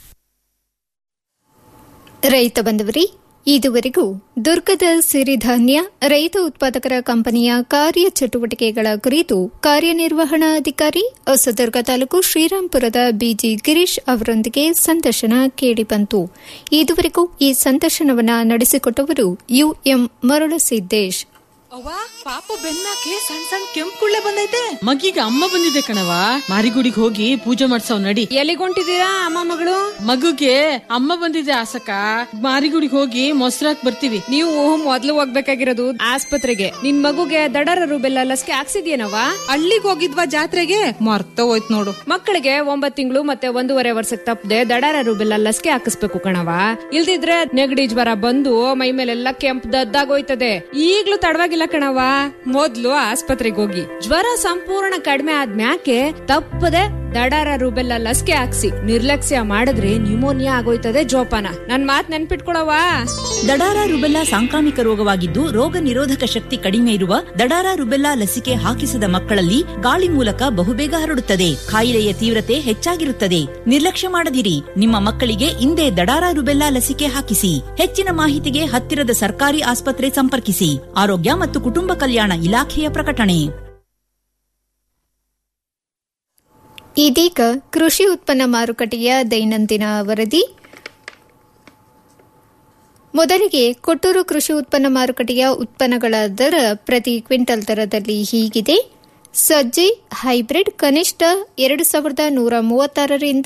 ರೈತ ಬಂದವರಿ ಇದುವರೆಗೂ ದುರ್ಗದ ಸಿರಿಧಾನ್ಯ ರೈತ ಉತ್ಪಾದಕರ ಕಂಪನಿಯ ಕಾರ್ಯ ಚಟುವಟಿಕೆಗಳ ಕುರಿತು ಕಾರ್ಯನಿರ್ವಹಣಾಧಿಕಾರಿ ಹೊಸದುರ್ಗ ತಾಲೂಕು ಶ್ರೀರಾಂಪುರದ ಬಿಜಿ ಗಿರೀಶ್ ಅವರೊಂದಿಗೆ ಸಂದರ್ಶನ ಕೇಳಿಬಂತು ಇದುವರೆಗೂ ಈ ಸಂದರ್ಶನವನ್ನ ನಡೆಸಿಕೊಟ್ಟವರು ಯುಎಂ ಮರುಳಸಿದ್ದೇಶ್ ಅವ್ವ ಪಾಪು ಬೆನ್ನಾಕೆ ಸಣ್ಣ ಸಣ್ಣ ಕೆಂಪು ಕುಳ್ಳೆ ಬಂದೈತೆ ಮಗೀಗ ಅಮ್ಮ ಬಂದಿದೆ ಕಣವ ಮಾರಿಗುಡಿಗೆ ಹೋಗಿ ಪೂಜೆ ಮಾಡ್ಸವ್ ನಡಿ ಎಲ್ಲಿಗೊಂಟಿದ್ದೀರಾ ಅಮ್ಮ ಮಗಳು ಮಗುಗೆ ಅಮ್ಮ ಬಂದಿದೆ ಆಸಕ ಮಾರಿಗುಡಿಗೆ ಹೋಗಿ ಮೊಸರಾಕ್ ಬರ್ತೀವಿ ನೀವು ಮೊದ್ಲು ಹೋಗ್ಬೇಕಾಗಿರೋದು ಆಸ್ಪತ್ರೆಗೆ ನಿನ್ ಮಗುಗೆ ದಡರ ರುಬೆಲ್ಲ ಲಸಿಕೆ ಹಾಕ್ಸಿದ್ಯೇನವ ಅಲ್ಲಿಗೆ ಹೋಗಿದ್ವಾ ಜಾತ್ರೆಗೆ ಮರ್ತ ಹೋಯ್ತು ನೋಡು ಮಕ್ಕಳಿಗೆ ಒಂಬತ್ ತಿಂಗಳು ಮತ್ತೆ ಒಂದೂವರೆ ವರ್ಷಕ್ಕೆ ತಪ್ಪದೆ ದಡರ ರುಬೆಲ್ಲ ಲಸಿಕೆ ಹಾಕಿಸ್ಬೇಕು ಕಣವ ಇಲ್ದಿದ್ರೆ ನೆಗಡಿ ಜ್ವರ ಬಂದು ಮೈ ಮೇಲೆಲ್ಲ ಕೆಂಪು ದದ್ದಾಗೋಯ್ತದೆ ಈಗ್ಲೂ ತಡವಾಗಿಲ್ಲ ಕಣವ ಮೊದ್ಲು ಆಸ್ಪತ್ರೆಗೆ ಹೋಗಿ ಜ್ವರ ಸಂಪೂರ್ಣ ಕಡಿಮೆ ಆದ್ಮ್ಯಾಕೆ ತಪ್ಪದೆ ದಡಾರ ರುಬೆಲ್ಲ ಲಸಿಕೆ ಹಾಕ್ಸಿ ನಿರ್ಲಕ್ಷ್ಯ ಮಾಡಿದ್ರೆ ನ್ಯೂಮೋನಿಯಾ ಆಗೋಯ್ತದೆ ಜೋಪಾನ ನನ್ ಮಾತ್ ನೆನ್ಪಿಟ್ಕೊಳವಾ ದಡಾರ ರುಬೆಲ್ಲಾ ಸಾಂಕ್ರಾಮಿಕ ರೋಗವಾಗಿದ್ದು ರೋಗ ನಿರೋಧಕ ಶಕ್ತಿ ಕಡಿಮೆ ಇರುವ ದಡಾರ ರುಬೆಲ್ಲಾ ಲಸಿಕೆ ಹಾಕಿಸದ ಮಕ್ಕಳಲ್ಲಿ ಗಾಳಿ ಮೂಲಕ ಬಹುಬೇಗ ಹರಡುತ್ತದೆ ಕಾಯಿಲೆಯ ತೀವ್ರತೆ ಹೆಚ್ಚಾಗಿರುತ್ತದೆ ನಿರ್ಲಕ್ಷ್ಯ ಮಾಡದಿರಿ ನಿಮ್ಮ ಮಕ್ಕಳಿಗೆ ಇಂದೇ ದಡಾರ ರುಬೆಲ್ಲಾ ಲಸಿಕೆ ಹಾಕಿಸಿ ಹೆಚ್ಚಿನ ಮಾಹಿತಿಗೆ ಹತ್ತಿರದ ಸರ್ಕಾರಿ ಆಸ್ಪತ್ರೆ ಸಂಪರ್ಕಿಸಿ ಆರೋಗ್ಯ ಮತ್ತು ಕುಟುಂಬ ಕಲ್ಯಾಣ ಇಲಾಖೆಯ ಪ್ರಕಟಣೆ ಇದೀಗ ಕೃಷಿ ಉತ್ಪನ್ನ ಮಾರುಕಟ್ಟೆಯ ದೈನಂದಿನ ವರದಿ ಮೊದಲಿಗೆ ಕೊಟ್ಟೂರು ಕೃಷಿ ಉತ್ಪನ್ನ ಮಾರುಕಟ್ಟೆಯ ಉತ್ಪನ್ನಗಳ ದರ ಪ್ರತಿ ಕ್ವಿಂಟಲ್ ದರದಲ್ಲಿ ಹೀಗಿದೆ ಸಜ್ಜೆ ಹೈಬ್ರಿಡ್ ಕನಿಷ್ಠ ಎರಡು ಸಾವಿರದ ನೂರ ಮೂವತ್ತಾರರಿಂದ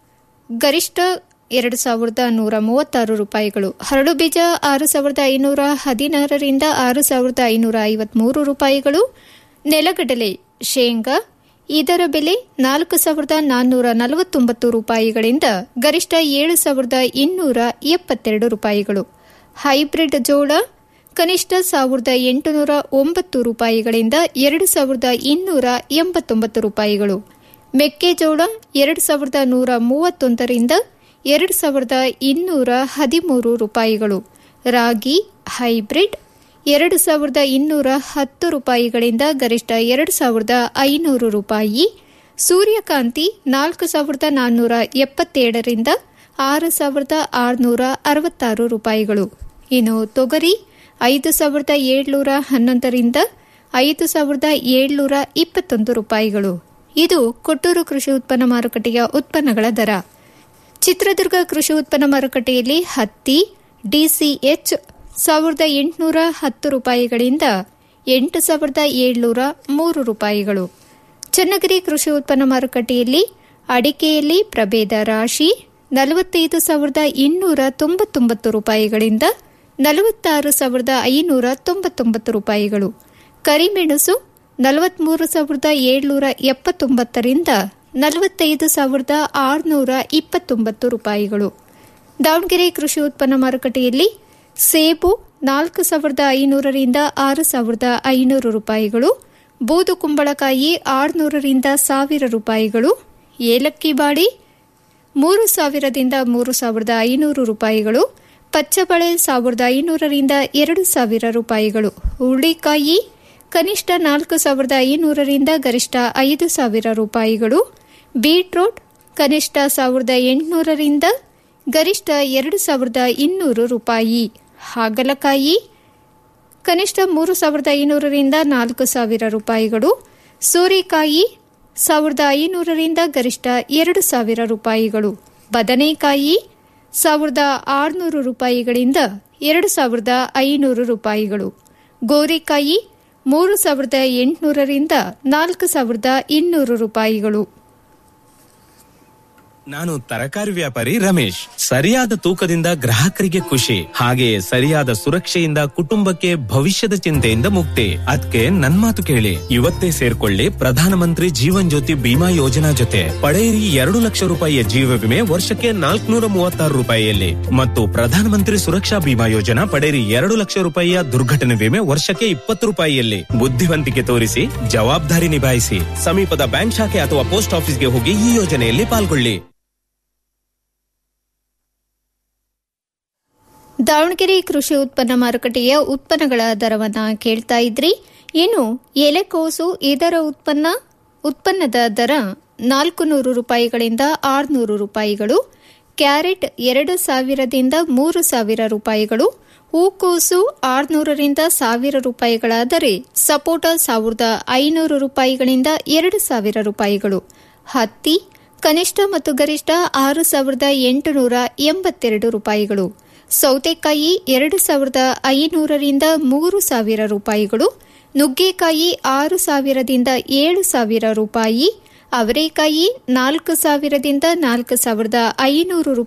ಗರಿಷ್ಠ ಎರಡು ಸಾವಿರದ ನೂರ ಮೂವತ್ತಾರು ರೂಪಾಯಿಗಳು ಹರಳು ಬೀಜ ಆರು ಸಾವಿರದ ಐನೂರ ಹದಿನಾರರಿಂದ ಆರು ಸಾವಿರದ ಐನೂರ ಐವತ್ಮೂರು ರೂಪಾಯಿಗಳು ನೆಲಗಡಲೆ ಶೇಂಗಾ ಇದರ ಬೆಲೆ ನಾಲ್ಕು ಸಾವಿರದ ನಾನ್ನೂರ ನಲವತ್ತೊಂಬತ್ತು ರೂಪಾಯಿಗಳಿಂದ ಗರಿಷ್ಠ ಏಳು ಸಾವಿರದ ಇನ್ನೂರ ಎಪ್ಪತ್ತೆರಡು ರೂಪಾಯಿಗಳು ಹೈಬ್ರಿಡ್ ಜೋಳ ಕನಿಷ್ಠ ಸಾವಿರದ ಎಂಟುನೂರ ಒಂಬತ್ತು ರೂಪಾಯಿಗಳಿಂದ ಎರಡು ಸಾವಿರದ ಇನ್ನೂರ ಎಂಬತ್ತೊಂಬತ್ತು ರೂಪಾಯಿಗಳು ಮೆಕ್ಕೆಜೋಳ ಎರಡು ಸಾವಿರದ ನೂರ ಮೂವತ್ತೊಂದರಿಂದ ಎರಡು ಸಾವಿರದ ಇನ್ನೂರ ಹದಿಮೂರು ರೂಪಾಯಿಗಳು ರಾಗಿ ಹೈಬ್ರಿಡ್ ಎರಡು ಸಾವಿರದ ಇನ್ನೂರ ಹತ್ತು ರೂಪಾಯಿಗಳಿಂದ ಗರಿಷ್ಠ ಎರಡು ಸಾವಿರದ ಐನೂರು ರೂಪಾಯಿ ಸೂರ್ಯಕಾಂತಿ ನಾಲ್ಕು ಸಾವಿರದ ನಾನ್ನೂರ ಎಪ್ಪತ್ತೇಳರಿಂದ ಆರು ಸಾವಿರದ ಆರುನೂರ ಅರವತ್ತಾರು ರೂಪಾಯಿಗಳು ಇನ್ನು ತೊಗರಿ ಐದು ಸಾವಿರದ ಏಳ್ನೂರ ಹನ್ನೊಂದರಿಂದ ಐದು ಸಾವಿರದ ಏಳ್ನೂರ ಇಪ್ಪತ್ತೊಂದು ರೂಪಾಯಿಗಳು ಇದು ಕೊಟ್ಟೂರು ಕೃಷಿ ಉತ್ಪನ್ನ ಮಾರುಕಟ್ಟೆಯ ಉತ್ಪನ್ನಗಳ ದರ ಚಿತ್ರದುರ್ಗ ಕೃಷಿ ಉತ್ಪನ್ನ ಮಾರುಕಟ್ಟೆಯಲ್ಲಿ ಹತ್ತಿ ಡಿಸಿಎಚ್ ಸಾವಿರದ ಎಂಟುನೂರ ಹತ್ತು ರೂಪಾಯಿಗಳಿಂದ ಎಂಟು ಸಾವಿರದ ಏಳ್ನೂರ ಮೂರು ರೂಪಾಯಿಗಳು ಚನ್ನಗಿರಿ ಕೃಷಿ ಉತ್ಪನ್ನ ಮಾರುಕಟ್ಟೆಯಲ್ಲಿ ಅಡಿಕೆಯಲ್ಲಿ ಪ್ರಭೇದ ರಾಶಿ ನಲವತ್ತೈದು ಸಾವಿರದ ಇನ್ನೂರ ತೊಂಬತ್ತೊಂಬತ್ತು ರೂಪಾಯಿಗಳಿಂದ ನಲವತ್ತಾರು ಸಾವಿರದ ಐನೂರ ತೊಂಬತ್ತೊಂಬತ್ತು ರೂಪಾಯಿಗಳು ಕರಿಮೆಣಸು ನಲವತ್ಮೂರು ಸಾವಿರದ ಏಳ್ನೂರ ಎಪ್ಪತ್ತೊಂಬತ್ತರಿಂದ ನಲವತ್ತೈದು ಸಾವಿರದ ಆರುನೂರ ಇಪ್ಪತ್ತೊಂಬತ್ತು ರೂಪಾಯಿಗಳು ದಾವಣಗೆರೆ ಕೃಷಿ ಉತ್ಪನ್ನ ಮಾರುಕಟ್ಟೆಯಲ್ಲಿ ಸೇಬು ನಾಲ್ಕು ಸಾವಿರದ ಐನೂರರಿಂದ ಆರು ಸಾವಿರದ ಐನೂರು ರೂಪಾಯಿಗಳು ಬೂದು ಕುಂಬಳಕಾಯಿ ಆರುನೂರರಿಂದ ಸಾವಿರ ರೂಪಾಯಿಗಳು ಏಲಕ್ಕಿ ಬಾಡಿ ಮೂರು ಸಾವಿರದಿಂದ ಮೂರು ಸಾವಿರದ ಐನೂರು ರೂಪಾಯಿಗಳು ಪಚ್ಚಬಳೆ ಸಾವಿರದ ಐನೂರರಿಂದ ಎರಡು ಸಾವಿರ ರೂಪಾಯಿಗಳು ಹುರುಳಿಕಾಯಿ ಕನಿಷ್ಠ ನಾಲ್ಕು ಸಾವಿರದ ಐನೂರರಿಂದ ಗರಿಷ್ಠ ಐದು ಸಾವಿರ ರೂಪಾಯಿಗಳು ಬೀಟ್ರೂಟ್ ಕನಿಷ್ಠ ಸಾವಿರದ ಎಂಟುನೂರರಿಂದ ಗರಿಷ್ಠ ಎರಡು ಸಾವಿರದ ಇನ್ನೂರು ರೂಪಾಯಿ ಹಾಗಲಕಾಯಿ ಕನಿಷ್ಠ ಮೂರು ಸಾವಿರದ ಐನೂರರಿಂದ ನಾಲ್ಕು ಸಾವಿರ ರೂಪಾಯಿಗಳು ಸೋರೆಕಾಯಿ ಸಾವಿರದ ಐನೂರರಿಂದ ಗರಿಷ್ಠ ಎರಡು ಸಾವಿರ ರೂಪಾಯಿಗಳು ಬದನೆಕಾಯಿ ಸಾವಿರದ ಆರುನೂರು ರೂಪಾಯಿಗಳಿಂದ ಎರಡು ಸಾವಿರದ ಐನೂರು ರೂಪಾಯಿಗಳು ಗೋರಿಕಾಯಿ ಮೂರು ಸಾವಿರದ ಎಂಟುನೂರರಿಂದ ನಾಲ್ಕು ಸಾವಿರದ ಇನ್ನೂರು ರೂಪಾಯಿಗಳು ನಾನು ತರಕಾರಿ ವ್ಯಾಪಾರಿ ರಮೇಶ್ ಸರಿಯಾದ ತೂಕದಿಂದ ಗ್ರಾಹಕರಿಗೆ ಖುಷಿ ಹಾಗೆಯೇ ಸರಿಯಾದ ಸುರಕ್ಷೆಯಿಂದ ಕುಟುಂಬಕ್ಕೆ ಭವಿಷ್ಯದ ಚಿಂತೆಯಿಂದ ಮುಕ್ತಿ ಅದಕ್ಕೆ ನನ್ ಮಾತು ಕೇಳಿ ಇವತ್ತೇ ಸೇರ್ಕೊಳ್ಳಿ ಪ್ರಧಾನಮಂತ್ರಿ ಜೀವನ್ ಜ್ಯೋತಿ ಬಿಮಾ ಯೋಜನಾ ಜೊತೆ ಪಡೆಯಿರಿ ಎರಡು ಲಕ್ಷ ರೂಪಾಯಿಯ ಜೀವ ವಿಮೆ ವರ್ಷಕ್ಕೆ ನಾಲ್ಕುನೂರ ಮೂವತ್ತಾರು ರೂಪಾಯಿಯಲ್ಲಿ ಮತ್ತು ಪ್ರಧಾನಮಂತ್ರಿ ಸುರಕ್ಷಾ ಬಿಮಾ ಯೋಜನಾ ಪಡೆಯಿರಿ ಎರಡು ಲಕ್ಷ ರೂಪಾಯಿಯ ದುರ್ಘಟನೆ ವಿಮೆ ವರ್ಷಕ್ಕೆ ಇಪ್ಪತ್ತು ರೂಪಾಯಿಯಲ್ಲಿ ಬುದ್ಧಿವಂತಿಕೆ ತೋರಿಸಿ ಜವಾಬ್ದಾರಿ ನಿಭಾಯಿಸಿ ಸಮೀಪದ ಬ್ಯಾಂಕ್ ಶಾಖೆ ಅಥವಾ ಪೋಸ್ಟ್ ಆಫೀಸ್ಗೆ ಹೋಗಿ ಈ ಯೋಜನೆಯಲ್ಲಿ ಪಾಲ್ಗೊಳ್ಳಿ ದಾವಣಗೆರೆ ಕೃಷಿ ಉತ್ಪನ್ನ ಮಾರುಕಟ್ಟೆಯ ಉತ್ಪನ್ನಗಳ ದರವನ್ನ ಕೇಳ್ತಾ ಇದ್ರಿ ಇನ್ನು ಎಲೆಕೋಸು ಇದರ ಉತ್ಪನ್ನ ಉತ್ಪನ್ನದ ದರ ನಾಲ್ಕು ನೂರು ರೂಪಾಯಿಗಳಿಂದ ಆರುನೂರು ರೂಪಾಯಿಗಳು ಕ್ಯಾರೆಟ್ ಎರಡು ಸಾವಿರದಿಂದ ಮೂರು ಸಾವಿರ ರೂಪಾಯಿಗಳು ಹೂಕೋಸು ಆರುನೂರರಿಂದ ಸಾವಿರ ರೂಪಾಯಿಗಳಾದರೆ ಸಪೋಟ ಸಾವಿರದ ಐನೂರು ರೂಪಾಯಿಗಳಿಂದ ಎರಡು ಸಾವಿರ ರೂಪಾಯಿಗಳು ಹತ್ತಿ ಕನಿಷ್ಠ ಮತ್ತು ಗರಿಷ್ಠ ಆರು ಸಾವಿರದ ಎಂಟುನೂರ ಎಂಬತ್ತೆರಡು ರೂಪಾಯಿಗಳು ಸೌತೆಕಾಯಿ ಎರಡು ಸಾವಿರದ ಐನೂರರಿಂದ ಮೂರು ಸಾವಿರ ರೂಪಾಯಿಗಳು ನುಗ್ಗೆಕಾಯಿ ಆರು ಸಾವಿರದಿಂದ ಏಳು ಸಾವಿರ ರೂಪಾಯಿ ಅವರೆಕಾಯಿ ನಾಲ್ಕು ಸಾವಿರದಿಂದ ನಾಲ್ಕು ಸಾವಿರದ ಐನೂರು